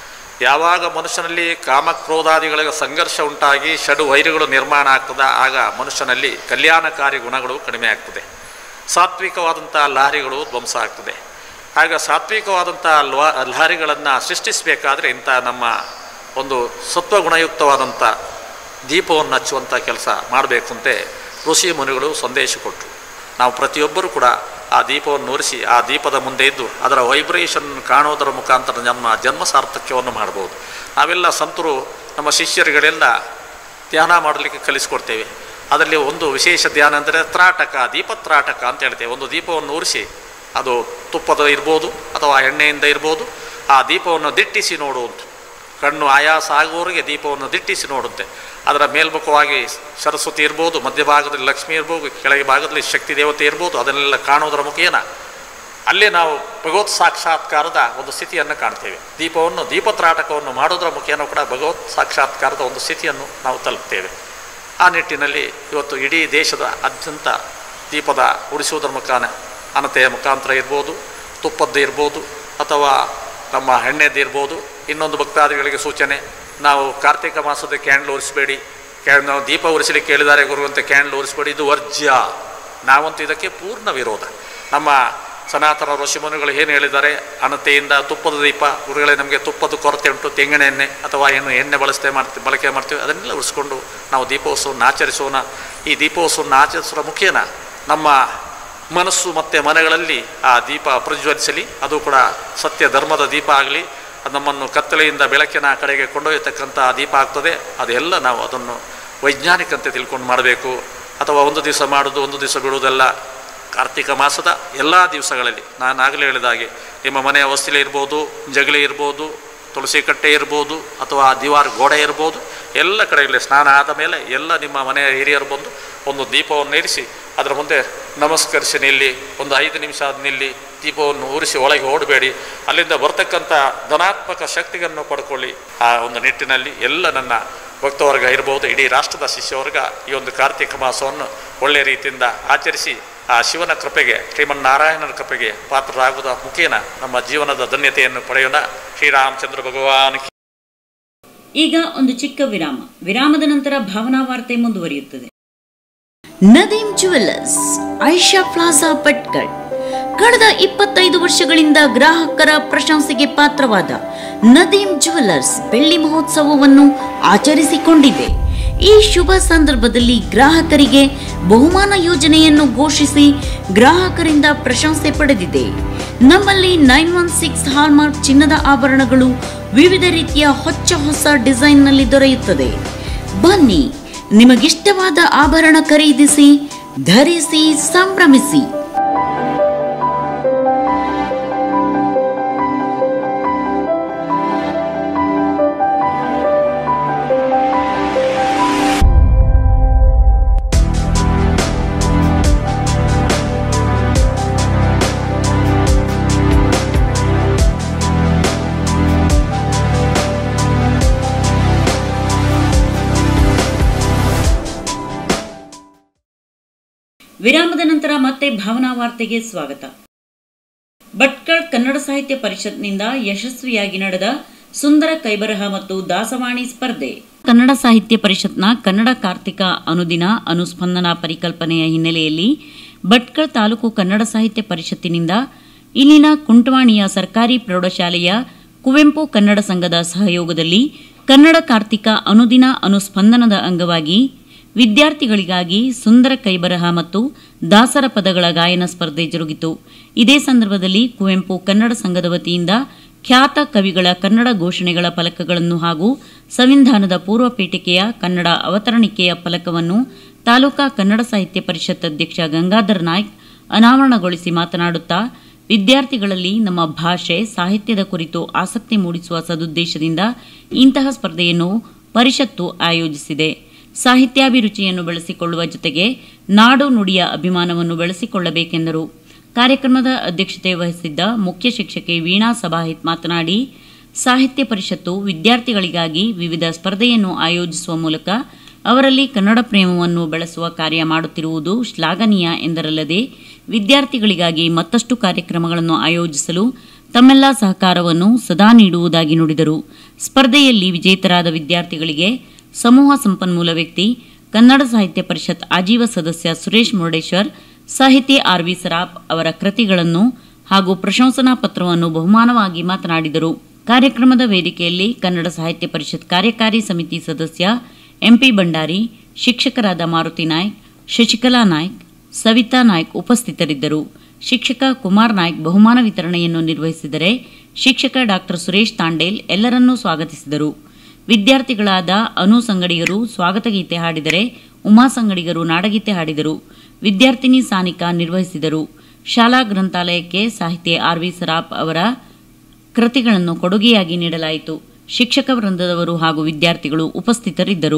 D: ಯಾವಾಗ ಮನುಷ್ಯನಲ್ಲಿ ಕಾಮ ಕ್ರೋಧಾದಿಗಳಿಗೆ ಸಂಘರ್ಷ ಉಂಟಾಗಿ ಷಡು ವೈರಿಗಳು ನಿರ್ಮಾಣ ಆಗ್ತದೆ ಆಗ ಮನುಷ್ಯನಲ್ಲಿ ಕಲ್ಯಾಣಕಾರಿ ಗುಣಗಳು ಕಡಿಮೆ ಆಗ್ತದೆ ಸಾತ್ವಿಕವಾದಂಥ ಲಹರಿಗಳು ಧ್ವಂಸ ಆಗ್ತದೆ ಆಗ ಸಾತ್ವಿಕವಾದಂಥ ಲ್ವಾ ಲಹರಿಗಳನ್ನು ಸೃಷ್ಟಿಸಬೇಕಾದ್ರೆ ಇಂಥ ನಮ್ಮ ಒಂದು ಸತ್ವಗುಣಯುಕ್ತವಾದಂಥ ದೀಪವನ್ನು ಹಚ್ಚುವಂಥ ಕೆಲಸ ಮಾಡಬೇಕು ಅಂತೆ ಋಷಿ ಮುನಿಗಳು ಸಂದೇಶ ಕೊಟ್ಟರು ನಾವು ಪ್ರತಿಯೊಬ್ಬರೂ ಕೂಡ ಆ ದೀಪವನ್ನು ಉರಿಸಿ ಆ ದೀಪದ ಮುಂದೆ ಇದ್ದು ಅದರ ವೈಬ್ರೇಷನ್ ಕಾಣೋದರ ಮುಖಾಂತರ ನಮ್ಮ ಜನ್ಮ ಸಾರ್ಥಕ್ಯವನ್ನು ಮಾಡ್ಬೋದು ನಾವೆಲ್ಲ ಸಂತರು ನಮ್ಮ ಶಿಷ್ಯರುಗಳೆಲ್ಲ ಧ್ಯಾನ ಮಾಡಲಿಕ್ಕೆ ಕಲಿಸ್ಕೊಡ್ತೇವೆ ಅದರಲ್ಲಿ ಒಂದು ವಿಶೇಷ ಧ್ಯಾನ ಅಂದರೆ ತ್ರಾಟಕ ದೀಪತ್ರಾಟಕ ಅಂತ ಹೇಳ್ತೇವೆ ಒಂದು ದೀಪವನ್ನು ಉರಿಸಿ ಅದು ತುಪ್ಪದ ಇರ್ಬೋದು ಅಥವಾ ಎಣ್ಣೆಯಿಂದ ಇರ್ಬೋದು ಆ ದೀಪವನ್ನು ದಿಟ್ಟಿಸಿ ನೋಡುವಂಥ ಕಣ್ಣು ಆಯಾಸ ಆಗುವವರೆಗೆ ದೀಪವನ್ನು ದಿಟ್ಟಿಸಿ ನೋಡುತ್ತೆ ಅದರ ಮೇಲ್ಮುಖವಾಗಿ ಸರಸ್ವತಿ ಇರ್ಬೋದು ಮಧ್ಯಭಾಗದಲ್ಲಿ ಲಕ್ಷ್ಮಿ ಇರ್ಬೋದು ಕೆಳಗೆ ಭಾಗದಲ್ಲಿ ಶಕ್ತಿ ದೇವತೆ ಇರ್ಬೋದು ಅದನ್ನೆಲ್ಲ ಕಾಣೋದರ ಮುಖೇನ ಅಲ್ಲೇ ನಾವು ಭಗವತ್ ಸಾಕ್ಷಾತ್ಕಾರದ ಒಂದು ಸ್ಥಿತಿಯನ್ನು ಕಾಣ್ತೇವೆ ದೀಪವನ್ನು ದೀಪತ್ರಾಟಕವನ್ನು ಮಾಡೋದರ ಮುಖೇನ ಕೂಡ ಭಗವತ್ ಸಾಕ್ಷಾತ್ಕಾರದ ಒಂದು ಸ್ಥಿತಿಯನ್ನು ನಾವು ತಲುಪ್ತೇವೆ ಆ ನಿಟ್ಟಿನಲ್ಲಿ ಇವತ್ತು ಇಡೀ ದೇಶದ ಅತ್ಯಂತ ದೀಪದ ಉಡಿಸುವುದರ ಮುಖಾನ ಅನತೆಯ ಮುಖಾಂತರ ಇರ್ಬೋದು ತುಪ್ಪದ್ದು ಇರ್ಬೋದು ಅಥವಾ ನಮ್ಮ ಎಣ್ಣೆದ್ದು ಇರ್ಬೋದು ಇನ್ನೊಂದು ಭಕ್ತಾದಿಗಳಿಗೆ ಸೂಚನೆ ನಾವು ಕಾರ್ತಿಕ ಮಾಸದ ಕ್ಯಾಂಡ್ಲ್ ಉರಿಸಬೇಡಿ ಕ್ಯಾನ್ ನಾವು ದೀಪ ಉರಿಸಲಿಕ್ಕೆ ಹೇಳಿದ್ದಾರೆ ಗುರು ಅಂತ ಕ್ಯಾಂಡ್ಲ್ ಉರಿಸಬೇಡಿ ಇದು ವರ್ಜ್ಯ ನಾವಂತೂ ಇದಕ್ಕೆ ಪೂರ್ಣ ವಿರೋಧ ನಮ್ಮ ಸನಾತನ ಋಷಿಮುನಿಗಳು ಏನು ಹೇಳಿದ್ದಾರೆ ಅನತೆಯಿಂದ ತುಪ್ಪದ ದೀಪ ಗುರುಗಳೇ ನಮಗೆ ತುಪ್ಪದ ಕೊರತೆ ಉಂಟು ತೆಂಗಿನ ಎಣ್ಣೆ ಅಥವಾ ಏನು ಎಣ್ಣೆ ಬಳಸ್ತೇ ಮಾಡ್ತೀವಿ ಬಳಕೆ ಮಾಡ್ತೀವಿ ಅದನ್ನೆಲ್ಲ ಉರಿಸ್ಕೊಂಡು ನಾವು ದೀಪೋತ್ಸವವನ್ನು ಆಚರಿಸೋಣ ಈ ದೀಪೋತ್ಸವವನ್ನು ಆಚರಿಸುವ ಮುಖೇನ ನಮ್ಮ ಮನಸ್ಸು ಮತ್ತು ಮನೆಗಳಲ್ಲಿ ಆ ದೀಪ ಪ್ರಜ್ವಲಿಸಲಿ ಅದು ಕೂಡ ಸತ್ಯ ಧರ್ಮದ ದೀಪ ಆಗಲಿ ಅದು ನಮ್ಮನ್ನು ಕತ್ತಲೆಯಿಂದ ಬೆಳಕಿನ ಕಡೆಗೆ ಕೊಂಡೊಯ್ಯತಕ್ಕಂಥ ದೀಪ ಆಗ್ತದೆ ಅದೆಲ್ಲ ನಾವು ಅದನ್ನು ವೈಜ್ಞಾನಿಕಂತೆ ತಿಳ್ಕೊಂಡು ಮಾಡಬೇಕು ಅಥವಾ ಒಂದು ದಿವಸ ಮಾಡೋದು ಒಂದು ದಿವಸ ಬಿಡುವುದಲ್ಲ ಕಾರ್ತಿಕ ಮಾಸದ ಎಲ್ಲ ದಿವಸಗಳಲ್ಲಿ ನಾನು ಆಗಲೇ ಹೇಳಿದ ಹಾಗೆ ನಿಮ್ಮ ಮನೆಯ ವಸ್ತಿಲೆ ಇರ್ಬೋದು ಜಗಲಿ ಇರ್ಬೋದು ತುಳಸಿ ಕಟ್ಟೆ ಇರ್ಬೋದು ಅಥವಾ ದಿವಾರ್ ಗೋಡೆ ಇರ್ಬೋದು ಎಲ್ಲ ಕಡೆಯಲ್ಲಿ ಸ್ನಾನ ಆದ ಮೇಲೆ ಎಲ್ಲ ನಿಮ್ಮ ಮನೆಯ ಹಿರಿಯರು ಬಂದು ಒಂದು ದೀಪವನ್ನು ಇರಿಸಿ ಅದರ ಮುಂದೆ ನಮಸ್ಕರಿಸಿ ನಿಲ್ಲಿ ಒಂದು ಐದು ನಿಮಿಷ ಆದ ನಿಲ್ಲಿ ದೀಪವನ್ನು ಉರಿಸಿ ಒಳಗೆ ಓಡಬೇಡಿ ಅಲ್ಲಿಂದ ಬರ್ತಕ್ಕಂಥ ಧನಾತ್ಮಕ ಶಕ್ತಿಯನ್ನು ಪಡ್ಕೊಳ್ಳಿ ಆ ಒಂದು ನಿಟ್ಟಿನಲ್ಲಿ ಎಲ್ಲ ನನ್ನ ಭಕ್ತವರ್ಗ ಇರ್ಬೋದು ಇಡೀ ರಾಷ್ಟ್ರದ ಶಿಷ್ಯವರ್ಗ ಈ ಒಂದು ಕಾರ್ತಿಕ ಮಾಸವನ್ನು ಒಳ್ಳೆಯ ರೀತಿಯಿಂದ ಆಚರಿಸಿ ಆ ಶಿವನ ಕೃಪೆಗೆ ಶ್ರೀಮನ್ನಾರಾಯಣನ ಕೃಪೆಗೆ ಪಾತ್ರರಾಗುವುದ ಮುಖೇನ ನಮ್ಮ ಜೀವನದ ಧನ್ಯತೆಯನ್ನು ಪಡೆಯೋಣ ಶ್ರೀರಾಮಚಂದ್ರ ಭಗವಾನ್ ಕಿ
A: ಈಗ ಒಂದು ಚಿಕ್ಕ ವಿರಾಮ ವಿರಾಮದ ನಂತರ ಭಾವನಾ ವಾರ್ತೆ ಮುಂದುವರಿಯುತ್ತದೆ
E: ನದೀಂ ಜುವೆಲ್ಲರ್ಸ್ ಐಷಾ ಪ್ಲಾಜಾ ಭಟ್ಕಳ್ ಕಳೆದ ಇಪ್ಪತ್ತೈದು ವರ್ಷಗಳಿಂದ ಗ್ರಾಹಕರ ಪ್ರಶಂಸೆಗೆ ಪಾತ್ರವಾದ ನದೀಂ ಜುವೆಲ್ಲರ್ಸ್ ಬೆಳ್ಳಿ ಮಹೋತ್ಸವವನ್ನು ಆಚರಿಸಿಕೊಂಡಿದೆ ಈ ಶುಭ ಸಂದರ್ಭದಲ್ಲಿ ಗ್ರಾಹಕರಿಗೆ ಬಹುಮಾನ ಯೋಜನೆಯನ್ನು ಘೋಷಿಸಿ ಗ್ರಾಹಕರಿಂದ ಪ್ರಶಂಸೆ ಪಡೆದಿದೆ ನಮ್ಮಲ್ಲಿ ನೈನ್ ಒನ್ ಸಿಕ್ಸ್ ಹಾಲ್ಮಾರ್ಕ್ ಚಿನ್ನದ ಆಭರಣಗಳು ವಿವಿಧ ರೀತಿಯ ಹೊಚ್ಚ ಹೊಸ ಡಿಸೈನ್ನಲ್ಲಿ ದೊರೆಯುತ್ತದೆ ಬನ್ನಿ ನಿಮಗಿಷ್ಟವಾದ ಆಭರಣ ಖರೀದಿಸಿ ಧರಿಸಿ ಸಂಭ್ರಮಿಸಿ
A: ವಿರಾಮದ ನಂತರ ಮತ್ತೆ ಭಾವನಾ ವಾರ್ತೆಗೆ ಸ್ವಾಗತ ಭಟ್ಕಳ್ ಕನ್ನಡ ಸಾಹಿತ್ಯ ಪರಿಷತ್ನಿಂದ ಯಶಸ್ವಿಯಾಗಿ ನಡೆದ ಸುಂದರ ಕೈಬರಹ ಮತ್ತು ದಾಸವಾಣಿ ಸ್ಪರ್ಧೆ ಕನ್ನಡ ಸಾಹಿತ್ಯ ಪರಿಷತ್ನ ಕನ್ನಡ ಕಾರ್ತಿಕ ಅನುದಿನ ಅನುಸ್ಪಂದನಾ ಪರಿಕಲ್ಪನೆಯ ಹಿನ್ನೆಲೆಯಲ್ಲಿ ಭಟ್ಕಳ್ ತಾಲೂಕು ಕನ್ನಡ ಸಾಹಿತ್ಯ ಪರಿಷತ್ತಿನಿಂದ ಇಲ್ಲಿನ ಕುಂಟವಾಣಿಯ ಸರ್ಕಾರಿ ಪ್ರೌಢಶಾಲೆಯ ಕುವೆಂಪು ಕನ್ನಡ ಸಂಘದ ಸಹಯೋಗದಲ್ಲಿ ಕನ್ನಡ ಕಾರ್ತಿಕ ಅನುದಿನ ಅನುಸ್ಪಂದನದ ಅಂಗವಾಗಿ ವಿದ್ಯಾರ್ಥಿಗಳಿಗಾಗಿ ಸುಂದರ ಕೈಬರಹ ಮತ್ತು ದಾಸರ ಪದಗಳ ಗಾಯನ ಸ್ಪರ್ಧೆ ಜರುಗಿತು ಇದೇ ಸಂದರ್ಭದಲ್ಲಿ ಕುವೆಂಪು ಕನ್ನಡ ಸಂಘದ ವತಿಯಿಂದ ಖ್ಯಾತ ಕವಿಗಳ ಕನ್ನಡ ಘೋಷಣೆಗಳ ಫಲಕಗಳನ್ನು ಹಾಗೂ ಸಂವಿಧಾನದ ಪೂರ್ವ ಪೀಠಿಕೆಯ ಕನ್ನಡ ಅವತರಣಿಕೆಯ ಫಲಕವನ್ನು ತಾಲೂಕಾ ಕನ್ನಡ ಸಾಹಿತ್ಯ ಪರಿಷತ್ ಅಧ್ಯಕ್ಷ ಗಂಗಾಧರ್ ನಾಯ್ಕ್ ಅನಾವರಣಗೊಳಿಸಿ ಮಾತನಾಡುತ್ತಾ ವಿದ್ಯಾರ್ಥಿಗಳಲ್ಲಿ ನಮ್ಮ ಭಾಷೆ ಸಾಹಿತ್ಯದ ಕುರಿತು ಆಸಕ್ತಿ ಮೂಡಿಸುವ ಸದುದ್ದೇಶದಿಂದ ಇಂತಹ ಸ್ಪರ್ಧೆಯನ್ನು ಪರಿಷತ್ತು ಆಯೋಜಿಸಿದೆ ಸಾಹಿತ್ಯಾಭಿರುಚಿಯನ್ನು ಬೆಳೆಸಿಕೊಳ್ಳುವ ಜೊತೆಗೆ ನಾಡು ನುಡಿಯ ಅಭಿಮಾನವನ್ನು ಬೆಳೆಸಿಕೊಳ್ಳಬೇಕೆಂದರು ಕಾರ್ಯಕ್ರಮದ ಅಧ್ಯಕ್ಷತೆ ವಹಿಸಿದ್ದ ಮುಖ್ಯ ಶಿಕ್ಷಕಿ ವೀಣಾ ಸಭಾಹಿತ್ ಮಾತನಾಡಿ ಸಾಹಿತ್ಯ ಪರಿಷತ್ತು ವಿದ್ಯಾರ್ಥಿಗಳಿಗಾಗಿ ವಿವಿಧ ಸ್ಪರ್ಧೆಯನ್ನು ಆಯೋಜಿಸುವ ಮೂಲಕ ಅವರಲ್ಲಿ ಕನ್ನಡ ಪ್ರೇಮವನ್ನು ಬೆಳೆಸುವ ಕಾರ್ಯ ಮಾಡುತ್ತಿರುವುದು ಶ್ಲಾಘನೀಯ ಎಂದರಲ್ಲದೆ ವಿದ್ಯಾರ್ಥಿಗಳಿಗಾಗಿ ಮತ್ತಷ್ಟು ಕಾರ್ಯಕ್ರಮಗಳನ್ನು ಆಯೋಜಿಸಲು ತಮ್ಮೆಲ್ಲ ಸಹಕಾರವನ್ನು ಸದಾ ನೀಡುವುದಾಗಿ ನುಡಿದರು ಸ್ಪರ್ಧೆಯಲ್ಲಿ ವಿಜೇತರಾದ ವಿದ್ಯಾರ್ಥಿಗಳಿಗೆ ಸಮೂಹ ಸಂಪನ್ಮೂಲ ವ್ಯಕ್ತಿ ಕನ್ನಡ ಸಾಹಿತ್ಯ ಪರಿಷತ್ ಆಜೀವ ಸದಸ್ಯ ಸುರೇಶ್ ಮುರುಡೇಶ್ವರ್ ಸಾಹಿತಿ ಆರ್ ವಿ ಸರಾಫ್ ಅವರ ಕೃತಿಗಳನ್ನು ಹಾಗೂ ಪ್ರಶಂಸನಾ ಪತ್ರವನ್ನು ಬಹುಮಾನವಾಗಿ ಮಾತನಾಡಿದರು ಕಾರ್ಯಕ್ರಮದ ವೇದಿಕೆಯಲ್ಲಿ ಕನ್ನಡ ಸಾಹಿತ್ಯ ಪರಿಷತ್ ಕಾರ್ಯಕಾರಿ ಸಮಿತಿ ಸದಸ್ಯ ಎಂಪಿ ಭಂಡಾರಿ ಶಿಕ್ಷಕರಾದ ಮಾರುತಿ ನಾಯ್ಕ್ ಶಶಿಕಲಾ ನಾಯ್ಕ್ ಸವಿತಾ ನಾಯ್ಕ್ ಉಪಸ್ಥಿತರಿದ್ದರು ಶಿಕ್ಷಕ ಕುಮಾರ್ ನಾಯ್ಕ್ ಬಹುಮಾನ ವಿತರಣೆಯನ್ನು ನಿರ್ವಹಿಸಿದರೆ ಶಿಕ್ಷಕ ಡಾಕ್ಟರ್ ಸುರೇಶ್ ತಾಂಡೇಲ್ ಎಲ್ಲರನ್ನೂ ಸ್ವಾಗತಿಸಿದರು ವಿದ್ಯಾರ್ಥಿಗಳಾದ ಅನು ಸಂಗಡಿಗರು ಸ್ವಾಗತ ಗೀತೆ ಹಾಡಿದರೆ ಉಮಾ ಸಂಗಡಿಗರು ನಾಡಗೀತೆ ಹಾಡಿದರು ವಿದ್ಯಾರ್ಥಿನಿ ಸಾನಿಕಾ ನಿರ್ವಹಿಸಿದರು ಶಾಲಾ ಗ್ರಂಥಾಲಯಕ್ಕೆ ಸಾಹಿತಿ ಆರ್ ವಿ ಸರಾಫ್ ಅವರ ಕೃತಿಗಳನ್ನು ಕೊಡುಗೆಯಾಗಿ ನೀಡಲಾಯಿತು ಶಿಕ್ಷಕ ವೃಂದದವರು ಹಾಗೂ ವಿದ್ಯಾರ್ಥಿಗಳು ಉಪಸ್ಥಿತರಿದ್ದರು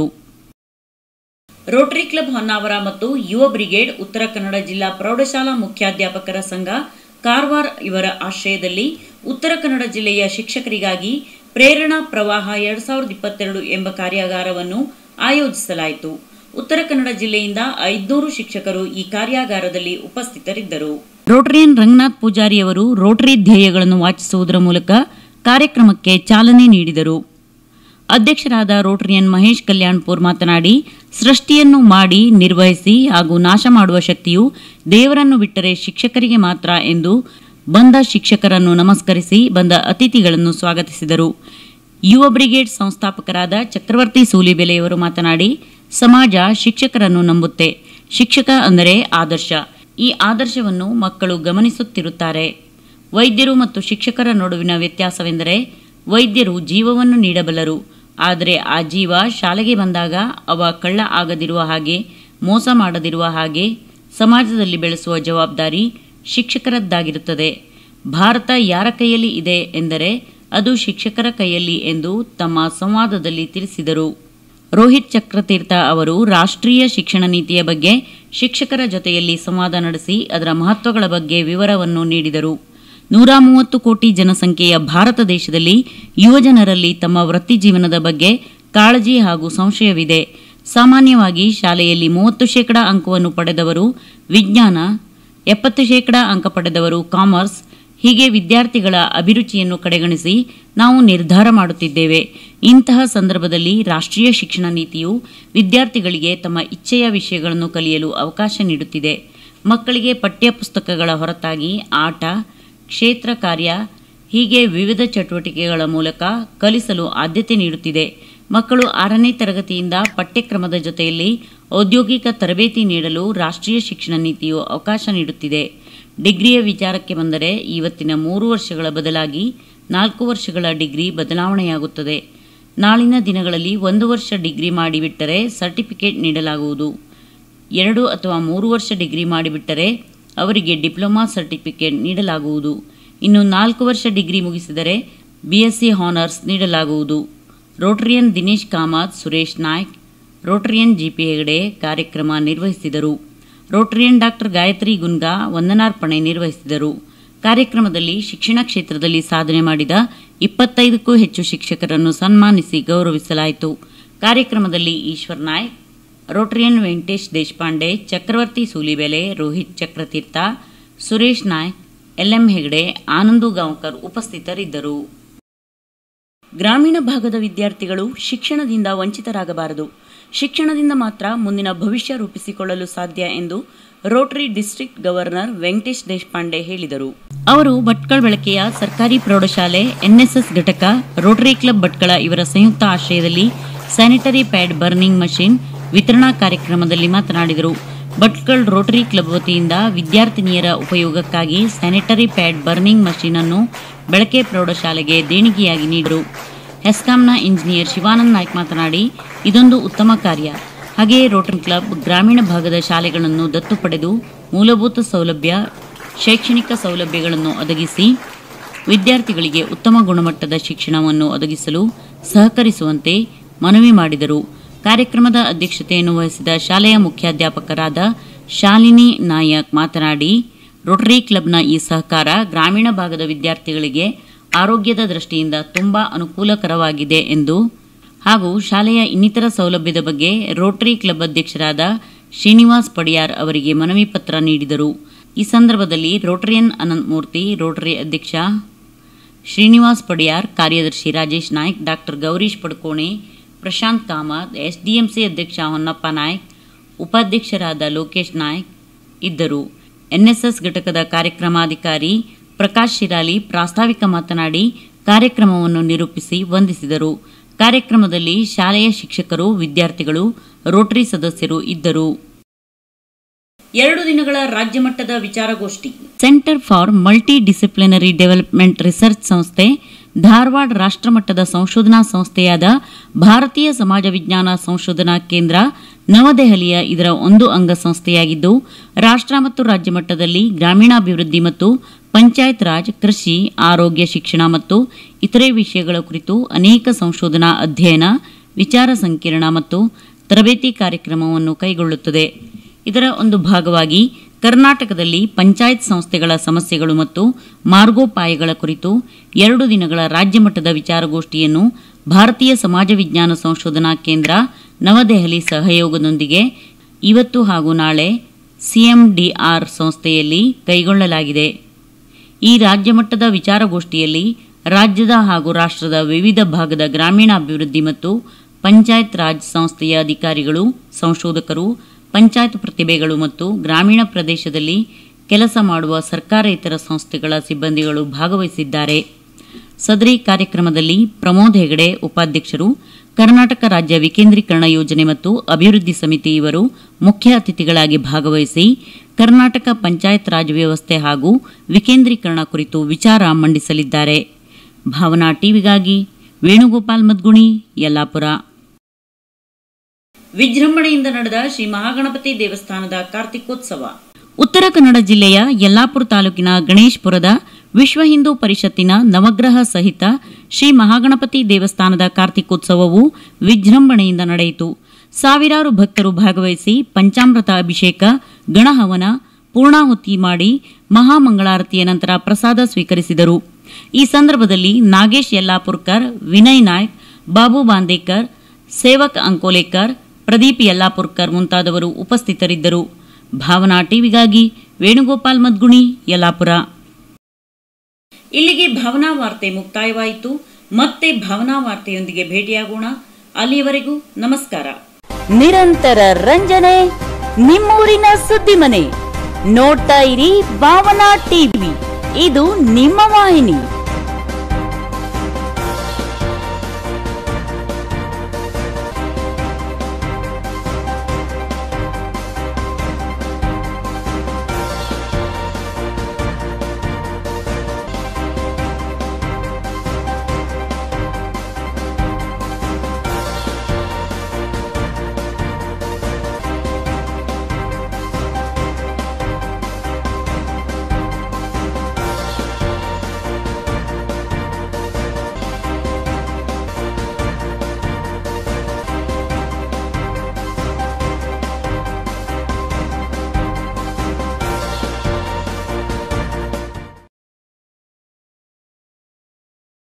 A: ರೋಟರಿ ಕ್ಲಬ್ ಹೊನ್ನಾವರ ಮತ್ತು ಯುವ ಬ್ರಿಗೇಡ್ ಉತ್ತರ ಕನ್ನಡ ಜಿಲ್ಲಾ ಪ್ರೌಢಶಾಲಾ ಮುಖ್ಯಾಧ್ಯಾಪಕರ ಸಂಘ ಕಾರವಾರ ಇವರ ಆಶ್ರಯದಲ್ಲಿ ಉತ್ತರ ಕನ್ನಡ ಜಿಲ್ಲೆಯ ಶಿಕ್ಷಕರಿಗಾಗಿ ಪ್ರೇರಣಾ ಪ್ರವಾಹ ಎರಡ್ ಸಾವಿರದ ಇಪ್ಪತ್ತೆರಡು ಎಂಬ ಕಾರ್ಯಾಗಾರವನ್ನು ಆಯೋಜಿಸಲಾಯಿತು ಉತ್ತರ ಕನ್ನಡ ಜಿಲ್ಲೆಯಿಂದ ಐದುನೂರು ಶಿಕ್ಷಕರು ಈ ಕಾರ್ಯಾಗಾರದಲ್ಲಿ ಉಪಸ್ಥಿತರಿದ್ದರು ರೋಟರಿಯನ್ ರಂಗನಾಥ್ ಪೂಜಾರಿ ಅವರು ರೋಟರಿ ಧ್ಯೇಯಗಳನ್ನು ವಾಚಿಸುವುದರ ಮೂಲಕ ಕಾರ್ಯಕ್ರಮಕ್ಕೆ ಚಾಲನೆ ನೀಡಿದರು ಅಧ್ಯಕ್ಷರಾದ ರೋಟರಿಯನ್ ಮಹೇಶ್ ಕಲ್ಯಾಣ್ಪುರ್ ಮಾತನಾಡಿ ಸೃಷ್ಟಿಯನ್ನು ಮಾಡಿ ನಿರ್ವಹಿಸಿ ಹಾಗೂ ನಾಶ ಮಾಡುವ ಶಕ್ತಿಯು ದೇವರನ್ನು ಬಿಟ್ಟರೆ ಶಿಕ್ಷಕರಿಗೆ ಮಾತ್ರ ಎಂದು ಬಂದ ಶಿಕ್ಷಕರನ್ನು ನಮಸ್ಕರಿಸಿ ಬಂದ ಅತಿಥಿಗಳನ್ನು ಸ್ವಾಗತಿಸಿದರು ಯುವ ಬ್ರಿಗೇಡ್ ಸಂಸ್ಥಾಪಕರಾದ ಚಕ್ರವರ್ತಿ ಸೂಲಿಬೆಲೆಯವರು ಮಾತನಾಡಿ ಸಮಾಜ ಶಿಕ್ಷಕರನ್ನು ನಂಬುತ್ತೆ ಶಿಕ್ಷಕ ಅಂದರೆ ಆದರ್ಶ ಈ ಆದರ್ಶವನ್ನು ಮಕ್ಕಳು ಗಮನಿಸುತ್ತಿರುತ್ತಾರೆ ವೈದ್ಯರು ಮತ್ತು ಶಿಕ್ಷಕರ ನಡುವಿನ ವ್ಯತ್ಯಾಸವೆಂದರೆ ವೈದ್ಯರು ಜೀವವನ್ನು ನೀಡಬಲ್ಲರು ಆದರೆ ಆ ಜೀವ ಶಾಲೆಗೆ ಬಂದಾಗ ಅವ ಕಳ್ಳ ಆಗದಿರುವ ಹಾಗೆ ಮೋಸ ಮಾಡದಿರುವ ಹಾಗೆ ಸಮಾಜದಲ್ಲಿ ಬೆಳೆಸುವ ಜವಾಬ್ದಾರಿ ಶಿಕ್ಷಕರದ್ದಾಗಿರುತ್ತದೆ ಭಾರತ ಯಾರ ಕೈಯಲ್ಲಿ ಇದೆ ಎಂದರೆ ಅದು ಶಿಕ್ಷಕರ ಕೈಯಲ್ಲಿ ಎಂದು ತಮ್ಮ ಸಂವಾದದಲ್ಲಿ ತಿಳಿಸಿದರು ರೋಹಿತ್ ಚಕ್ರತೀರ್ಥ ಅವರು ರಾಷ್ಟ್ರೀಯ ಶಿಕ್ಷಣ ನೀತಿಯ ಬಗ್ಗೆ ಶಿಕ್ಷಕರ ಜೊತೆಯಲ್ಲಿ ಸಂವಾದ ನಡೆಸಿ ಅದರ ಮಹತ್ವಗಳ ಬಗ್ಗೆ ವಿವರವನ್ನು ನೀಡಿದರು ನೂರ ಮೂವತ್ತು ಕೋಟಿ ಜನಸಂಖ್ಯೆಯ ಭಾರತ ದೇಶದಲ್ಲಿ ಯುವಜನರಲ್ಲಿ ತಮ್ಮ ವೃತ್ತಿ ಜೀವನದ ಬಗ್ಗೆ ಕಾಳಜಿ ಹಾಗೂ ಸಂಶಯವಿದೆ ಸಾಮಾನ್ಯವಾಗಿ ಶಾಲೆಯಲ್ಲಿ ಮೂವತ್ತು ಶೇಕಡ ಅಂಕವನ್ನು ಪಡೆದವರು ವಿಜ್ಞಾನ ಎಪ್ಪತ್ತು ಶೇಕಡ ಅಂಕ ಪಡೆದವರು ಕಾಮರ್ಸ್ ಹೀಗೆ ವಿದ್ಯಾರ್ಥಿಗಳ ಅಭಿರುಚಿಯನ್ನು ಕಡೆಗಣಿಸಿ ನಾವು ನಿರ್ಧಾರ ಮಾಡುತ್ತಿದ್ದೇವೆ ಇಂತಹ ಸಂದರ್ಭದಲ್ಲಿ ರಾಷ್ಟ್ರೀಯ ಶಿಕ್ಷಣ ನೀತಿಯು ವಿದ್ಯಾರ್ಥಿಗಳಿಗೆ ತಮ್ಮ ಇಚ್ಛೆಯ ವಿಷಯಗಳನ್ನು ಕಲಿಯಲು ಅವಕಾಶ ನೀಡುತ್ತಿದೆ ಮಕ್ಕಳಿಗೆ ಪಠ್ಯಪುಸ್ತಕಗಳ ಹೊರತಾಗಿ ಆಟ ಕ್ಷೇತ್ರ ಕಾರ್ಯ ಹೀಗೆ ವಿವಿಧ ಚಟುವಟಿಕೆಗಳ ಮೂಲಕ ಕಲಿಸಲು ಆದ್ಯತೆ ನೀಡುತ್ತಿದೆ ಮಕ್ಕಳು ಆರನೇ ತರಗತಿಯಿಂದ ಪಠ್ಯಕ್ರಮದ ಜೊತೆಯಲ್ಲಿ ಔದ್ಯೋಗಿಕ ತರಬೇತಿ ನೀಡಲು ರಾಷ್ಟ್ರೀಯ ಶಿಕ್ಷಣ ನೀತಿಯು ಅವಕಾಶ ನೀಡುತ್ತಿದೆ ಡಿಗ್ರಿಯ ವಿಚಾರಕ್ಕೆ ಬಂದರೆ ಇವತ್ತಿನ ಮೂರು ವರ್ಷಗಳ ಬದಲಾಗಿ ನಾಲ್ಕು ವರ್ಷಗಳ ಡಿಗ್ರಿ ಬದಲಾವಣೆಯಾಗುತ್ತದೆ ನಾಳಿನ ದಿನಗಳಲ್ಲಿ ಒಂದು ವರ್ಷ ಡಿಗ್ರಿ ಮಾಡಿಬಿಟ್ಟರೆ ಸರ್ಟಿಫಿಕೇಟ್ ನೀಡಲಾಗುವುದು ಎರಡು ಅಥವಾ ಮೂರು ವರ್ಷ ಡಿಗ್ರಿ ಮಾಡಿಬಿಟ್ಟರೆ ಅವರಿಗೆ ಡಿಪ್ಲೊಮಾ ಸರ್ಟಿಫಿಕೇಟ್ ನೀಡಲಾಗುವುದು ಇನ್ನು ನಾಲ್ಕು ವರ್ಷ ಡಿಗ್ರಿ ಮುಗಿಸಿದರೆ ಬಿ ಎಸ್ ಸಿ ಹಾನರ್ಸ್ ನೀಡಲಾಗುವುದು Rotarian Dinesh Kamath Suresh Naik Rotarian G P Hegde ಕಾರ್ಯಕ್ರಮ ನಿರ್ವಹಿಸಿದರು ರೋಟರಿಯನ್ ಡಾಕ್ಟರ್ ಗಾಯತ್ರಿ ಗುನ್ಗಾ ವಂದನಾರ್ಪಣೆ ನಿರ್ವಹಿಸಿದರು ಕಾರ್ಯಕ್ರಮದಲ್ಲಿ ಶಿಕ್ಷಣ ಕ್ಷೇತ್ರದಲ್ಲಿ ಸಾಧನೆ ಮಾಡಿದ ಇಪ್ಪತ್ತೈದಕ್ಕೂ ಹೆಚ್ಚು ಶಿಕ್ಷಕರನ್ನು ಸನ್ಮಾನಿಸಿ ಗೌರವಿಸಲಾಯಿತು ಕಾರ್ಯಕ್ರಮದಲ್ಲಿ ಈಶ್ವರ್ ನಾಯ್ಕ್ ರೋಟರಿಯನ್ ವೆಂಕಟೇಶ್ ದೇಶಪಾಂಡೆ ಚಕ್ರವರ್ತಿ ಸೂಲಿಬೆಲೆ ರೋಹಿತ್ ಚಕ್ರತೀರ್ಥ ಸುರೇಶ್ ನಾಯ್ಕ್ ಎಲ್ಎಂ ಹೆಗಡೆ ಆನಂದು ಗಾಂವ್ಕರ್ ಉಪಸ್ಥಿತರಿದ್ದರು ಗ್ರಾಮೀಣ ಭಾಗದ ವಿದ್ಯಾರ್ಥಿಗಳು ಶಿಕ್ಷಣದಿಂದ ವಂಚಿತರಾಗಬಾರದು ಶಿಕ್ಷಣದಿಂದ ಮಾತ್ರ ಮುಂದಿನ ಭವಿಷ್ಯ ರೂಪಿಸಿಕೊಳ್ಳಲು ಸಾಧ್ಯ ಎಂದು Rotary district governor Venkatesh Deshpande ಹೇಳಿದರು ಅವರು ಭಟ್ಕಳ ಬಳಕೆಯ ಸರ್ಕಾರಿ ಪ್ರೌಢಶಾಲೆ ಎನ್ಎಸ್ಎಸ್ ಘಟಕ ರೋಟರಿ ಕ್ಲಬ್ ಭಟ್ಕಳ ಇವರ ಸಂಯುಕ್ತ ಆಶ್ರಯದಲ್ಲಿ ಸ್ಯಾನಿಟರಿ ಪ್ಯಾಡ್ ಬರ್ನಿಂಗ್ ಮಷಿನ್ ವಿತರಣಾ ಕಾರ್ಯಕ್ರಮದಲ್ಲಿ ಮಾತನಾಡಿದರು ಭಟ್ಕಳ್ ರೋಟರಿ ಕ್ಲಬ್ ವತಿಯಿಂದ ವಿದ್ಯಾರ್ಥಿನಿಯರ ಉಪಯೋಗಕ್ಕಾಗಿ ಸ್ಯಾನಿಟರಿ ಪ್ಯಾಡ್ ಬರ್ನಿಂಗ್ ಮಷೀನ್ ಅನ್ನು ಬೆಳಕೆ ಪ್ರೌಢಶಾಲೆಗೆ ದೇಣಿಗೆಯಾಗಿ ನೀಡಿದರು ಹೆಸ್ಕಾಂನ ಇಂಜಿನಿಯರ್ ಶಿವಾನಂದ್ ನಾಯ್ಕ್ ಮಾತನಾಡಿ ಇದೊಂದು ಉತ್ತಮ ಕಾರ್ಯ ಹಾಗೆಯೇ ರೋಟರಿ ಕ್ಲಬ್ ಗ್ರಾಮೀಣ ಭಾಗದ ಶಾಲೆಗಳನ್ನು ದತ್ತು ಪಡೆದು ಮೂಲಭೂತ ಸೌಲಭ್ಯ ಶೈಕ್ಷಣಿಕ ಸೌಲಭ್ಯಗಳನ್ನು ಒದಗಿಸಿ ವಿದ್ಯಾರ್ಥಿಗಳಿಗೆ ಉತ್ತಮ ಗುಣಮಟ್ಟದ ಶಿಕ್ಷಣವನ್ನು ಒದಗಿಸಲು ಸಹಕರಿಸುವಂತೆ ಮನವಿ ಮಾಡಿದರು ಕಾರ್ಯಕ್ರಮದ ಅಧ್ಯಕ್ಷತೆಯನ್ನು ವಹಿಸಿದ ಶಾಲೆಯ ಮುಖ್ಯಾಧ್ಯಾಪಕರಾದ ಶಾಲಿನಿ ನಾಯಕ್ ಮಾತನಾಡಿ ರೋಟರಿ ಕ್ಲಬ್ನ ಈ ಸಹಕಾರ ಗ್ರಾಮೀಣ ಭಾಗದ ವಿದ್ಯಾರ್ಥಿಗಳಿಗೆ ಆರೋಗ್ಯದ ದೃಷ್ಟಿಯಿಂದ ತುಂಬಾ ಅನುಕೂಲಕರವಾಗಿದೆ ಎಂದು ಹಾಗೂ ಶಾಲೆಯ ಇನ್ನಿತರ ಸೌಲಭ್ಯದ ಬಗ್ಗೆ ರೋಟರಿ ಕ್ಲಬ್ ಅಧ್ಯಕ್ಷರಾದ ಶ್ರೀನಿವಾಸ್ ಪಡಿಯಾರ್ ಅವರಿಗೆ ಮನವಿ ಪತ್ರ ನೀಡಿದರು ಈ ಸಂದರ್ಭದಲ್ಲಿ ರೋಟರಿಯನ್ ಅನಂತಮೂರ್ತಿ ರೋಟರಿ ಅಧ್ಯಕ್ಷ ಶ್ರೀನಿವಾಸ್ ಪಡಿಯಾರ್ ಕಾರ್ಯದರ್ಶಿ ರಾಜೇಶ್ ನಾಯ್ಕ್ ಡಾಕ್ಟರ್ ಗೌರೀಶ್ ಪಡ್ಕೋಣೆ ಪ್ರಶಾಂತ್ ಕಾಮತ್ ಎಸ್ಡಿಎಂಸಿ ಅಧ್ಯಕ್ಷ ಹೊನ್ನಪ್ಪ ನಾಯ್ಕ್ ಉಪಾಧ್ಯಕ್ಷರಾದ ಲೋಕೇಶ್ ನಾಯ್ಕ್ ಇದ್ದರು ಎನ್ಎಸ್ಎಸ್ ಘಟಕದ ಕಾರ್ಯಕ್ರಮಾಧಿಕಾರಿ ಪ್ರಕಾಶ್ ಶಿರಾಲಿ ಪ್ರಾಸ್ತಾವಿಕ ಮಾತನಾಡಿ ಕಾರ್ಯಕ್ರಮವನ್ನು ನಿರೂಪಿಸಿ ವಂದಿಸಿದರು ಕಾರ್ಯಕ್ರಮದಲ್ಲಿ ಶಾಲೆಯ ಶಿಕ್ಷಕರು ವಿದ್ಯಾರ್ಥಿಗಳು ರೋಟರಿ ಸದಸ್ಯರು ಇದ್ದರು ಎರಡು ದಿನಗಳ ರಾಜ್ಯ ಮಟ್ಟದ ವಿಚಾರಗೋಷ್ಠಿ centre for multi disciplinary development research ಸಂಸ್ಥೆ ಧಾರವಾಡ ರಾಷ್ಟ್ರಮಟ್ಟದ ಸಂಶೋಧನಾ ಸಂಸ್ಥೆಯಾದ ಭಾರತೀಯ ಸಮಾಜ ವಿಜ್ಞಾನ ಸಂಶೋಧನಾ ಕೇಂದ್ರ ನವದೆಹಲಿಯ ಇದರ ಒಂದು ಅಂಗಸಂಸ್ಥೆಯಾಗಿದ್ದು ರಾಷ್ಟ್ರ ಮತ್ತು ರಾಜ್ಯ ಮಟ್ಟದಲ್ಲಿ ಗ್ರಾಮೀಣಾಭಿವೃದ್ಧಿ ಮತ್ತು ಪಂಚಾಯತ್ ರಾಜ್ ಕೃಷಿ ಆರೋಗ್ಯ ಶಿಕ್ಷಣ ಮತ್ತು ಇತರೆ ವಿಷಯಗಳ ಕುರಿತು ಅನೇಕ ಸಂಶೋಧನಾ ಅಧ್ಯಯನ ವಿಚಾರ ಸಂಕಿರಣ ಮತ್ತು ತರಬೇತಿ ಕಾರ್ಯಕ್ರಮವನ್ನು ಕೈಗೊಳ್ಳುತ್ತದೆ ಇದರ ಒಂದು ಭಾಗವಾಗಿ ಕರ್ನಾಟಕದಲ್ಲಿ ಪಂಚಾಯತ್ ಸಂಸ್ಥೆಗಳ ಸಮಸ್ಯೆಗಳು ಮತ್ತು ಮಾರ್ಗೋಪಾಯಗಳ ಕುರಿತು ಎರಡು ದಿನಗಳ ರಾಜ್ಯ ಮಟ್ಟದ ವಿಚಾರಗೋಷ್ಠಿಯನ್ನು ಭಾರತೀಯ ಸಮಾಜ ವಿಜ್ಞಾನ ಸಂಶೋಧನಾ ಕೇಂದ್ರ ನವದೆಹಲಿ ಸಹಯೋಗದೊಂದಿಗೆ ಇವತ್ತು ಹಾಗೂ ನಾಳೆ ಸಿಎಂಡಿಆರ್ ಸಂಸ್ಥೆಯಲ್ಲಿ ಕೈಗೊಳ್ಳಲಾಗಿದೆ ಈ ರಾಜ್ಯ ಮಟ್ಟದ ವಿಚಾರಗೋಷ್ಠಿಯಲ್ಲಿ ರಾಜ್ಯದ ಹಾಗೂ ರಾಷ್ಟ್ರದ ವಿವಿಧ ಭಾಗದ ಗ್ರಾಮೀಣಾಭಿವೃದ್ಧಿ ಮತ್ತು ಪಂಚಾಯತ್ ರಾಜ್ ಸಂಸ್ಥೆಯ ಅಧಿಕಾರಿಗಳು ಸಂಶೋಧಕರು ಪಂಚಾಯತ್ ಪ್ರತಿಭೆಗಳು ಮತ್ತು ಗ್ರಾಮೀಣ ಪ್ರದೇಶದಲ್ಲಿ ಕೆಲಸ ಮಾಡುವ ಸರ್ಕಾರೇತರ ಸಂಸ್ಥೆಗಳ ಸಿಬ್ಬಂದಿಗಳು ಭಾಗವಹಿಸಿದ್ದಾರೆ ಸದರಿ ಕಾರ್ಯಕ್ರಮದಲ್ಲಿ ಪ್ರಮೋದ್ ಹೆಗಡೆ ಉಪಾಧ್ಯಕ್ಷರು ಕರ್ನಾಟಕ ರಾಜ್ಯ ವಿಕೇಂದ್ರೀಕರಣ ಯೋಜನೆ ಮತ್ತು ಅಭಿವೃದ್ಧಿ ಸಮಿತಿ ಇವರು ಮುಖ್ಯ ಅತಿಥಿಗಳಾಗಿ ಭಾಗವಹಿಸಿ ಕರ್ನಾಟಕ ಪಂಚಾಯತ್ ರಾಜ್ ವ್ಯವಸ್ಥೆ ಹಾಗೂ ವಿಕೇಂದ್ರೀಕರಣ ಕುರಿತು ವಿಚಾರ ಮಂಡಿಸಲಿದ್ದಾರೆ ಭಾವನಾ ಟಿವಿಗಾಗಿ ವೇಣುಗೋಪಾಲ್ ಮದ್ಗುಣಿ ಯಲ್ಲಾಪುರ ವಿಜೃಂಭಣೆಯಿಂದ ನಡೆದ ಶ್ರೀ ಮಹಾಗಣಪತಿ ದೇವಸ್ಥಾನದ ಕಾರ್ತಿಕೋತ್ಸವ ಉತ್ತರ ಕನ್ನಡ ಜಿಲ್ಲೆಯ ಯಲ್ಲಾಪುರ ತಾಲೂಕಿನ ಗಣೇಶ್ಪುರದ ವಿಶ್ವ ಹಿಂದೂ ಪರಿಷತ್ತಿನ ನವಗ್ರಹ ಸಹಿತ ಶ್ರೀ ಮಹಾಗಣಪತಿ ದೇವಸ್ಥಾನದ ಕಾರ್ತಿಕೋತ್ಸವವು ವಿಜೃಂಭಣೆಯಿಂದ ನಡೆಯಿತು ಸಾವಿರಾರು ಭಕ್ತರು ಭಾಗವಹಿಸಿ ಪಂಚಾಮೃತ ಅಭಿಷೇಕ ಗಣಹವನ ಪೂರ್ಣಾಹುತಿ ಮಾಡಿ ಮಹಾಮಂಗಳಾರತಿಯ ನಂತರ ಪ್ರಸಾದ ಸ್ವೀಕರಿಸಿದರು ಈ ಸಂದರ್ಭದಲ್ಲಿ ನಾಗೇಶ್ ಯಲ್ಲಾಪುರ್ಕರ್ ವಿನಯ್ ನಾಯ್ಕ್ ಬಾಬು ಬಾಂದೇಕರ್ ಸೇವಕ್ ಅಂಕೋಲೇಕರ್ ಪ್ರದೀಪ್ ಯಲ್ಲಾಪುರ್ಕರ್ ಮುಂತಾದವರು ಉಪಸ್ಥಿತರಿದ್ದರು ಭಾವನಾ ಟಿವಿಗಾಗಿ ವೇಣುಗೋಪಾಲ್ ಮದ್ಗುಣಿ ಯಲ್ಲಾಪುರ ಇಲ್ಲಿಗೆ ಭಾವನಾ ವಾರ್ತೆ ಮುಕ್ತಾಯವಾಯಿತು ಮತ್ತೆ ಭಾವನಾ ವಾರ್ತೆಯೊಂದಿಗೆ ಭೇಟಿಯಾಗೋಣ ಅಲ್ಲಿಯವರೆಗೂ ನಮಸ್ಕಾರ ನಿರಂತರ ರಂಜನೆ ನಿಮ್ಮೂರಿನ ಸುದ್ದಿ ಮನೆ ನೋಡ್ತಾ ಇರಿ ಭಾವನಾ ಟಿವಿ ಇದು ನಿಮ್ಮ ವಾಹಿನಿ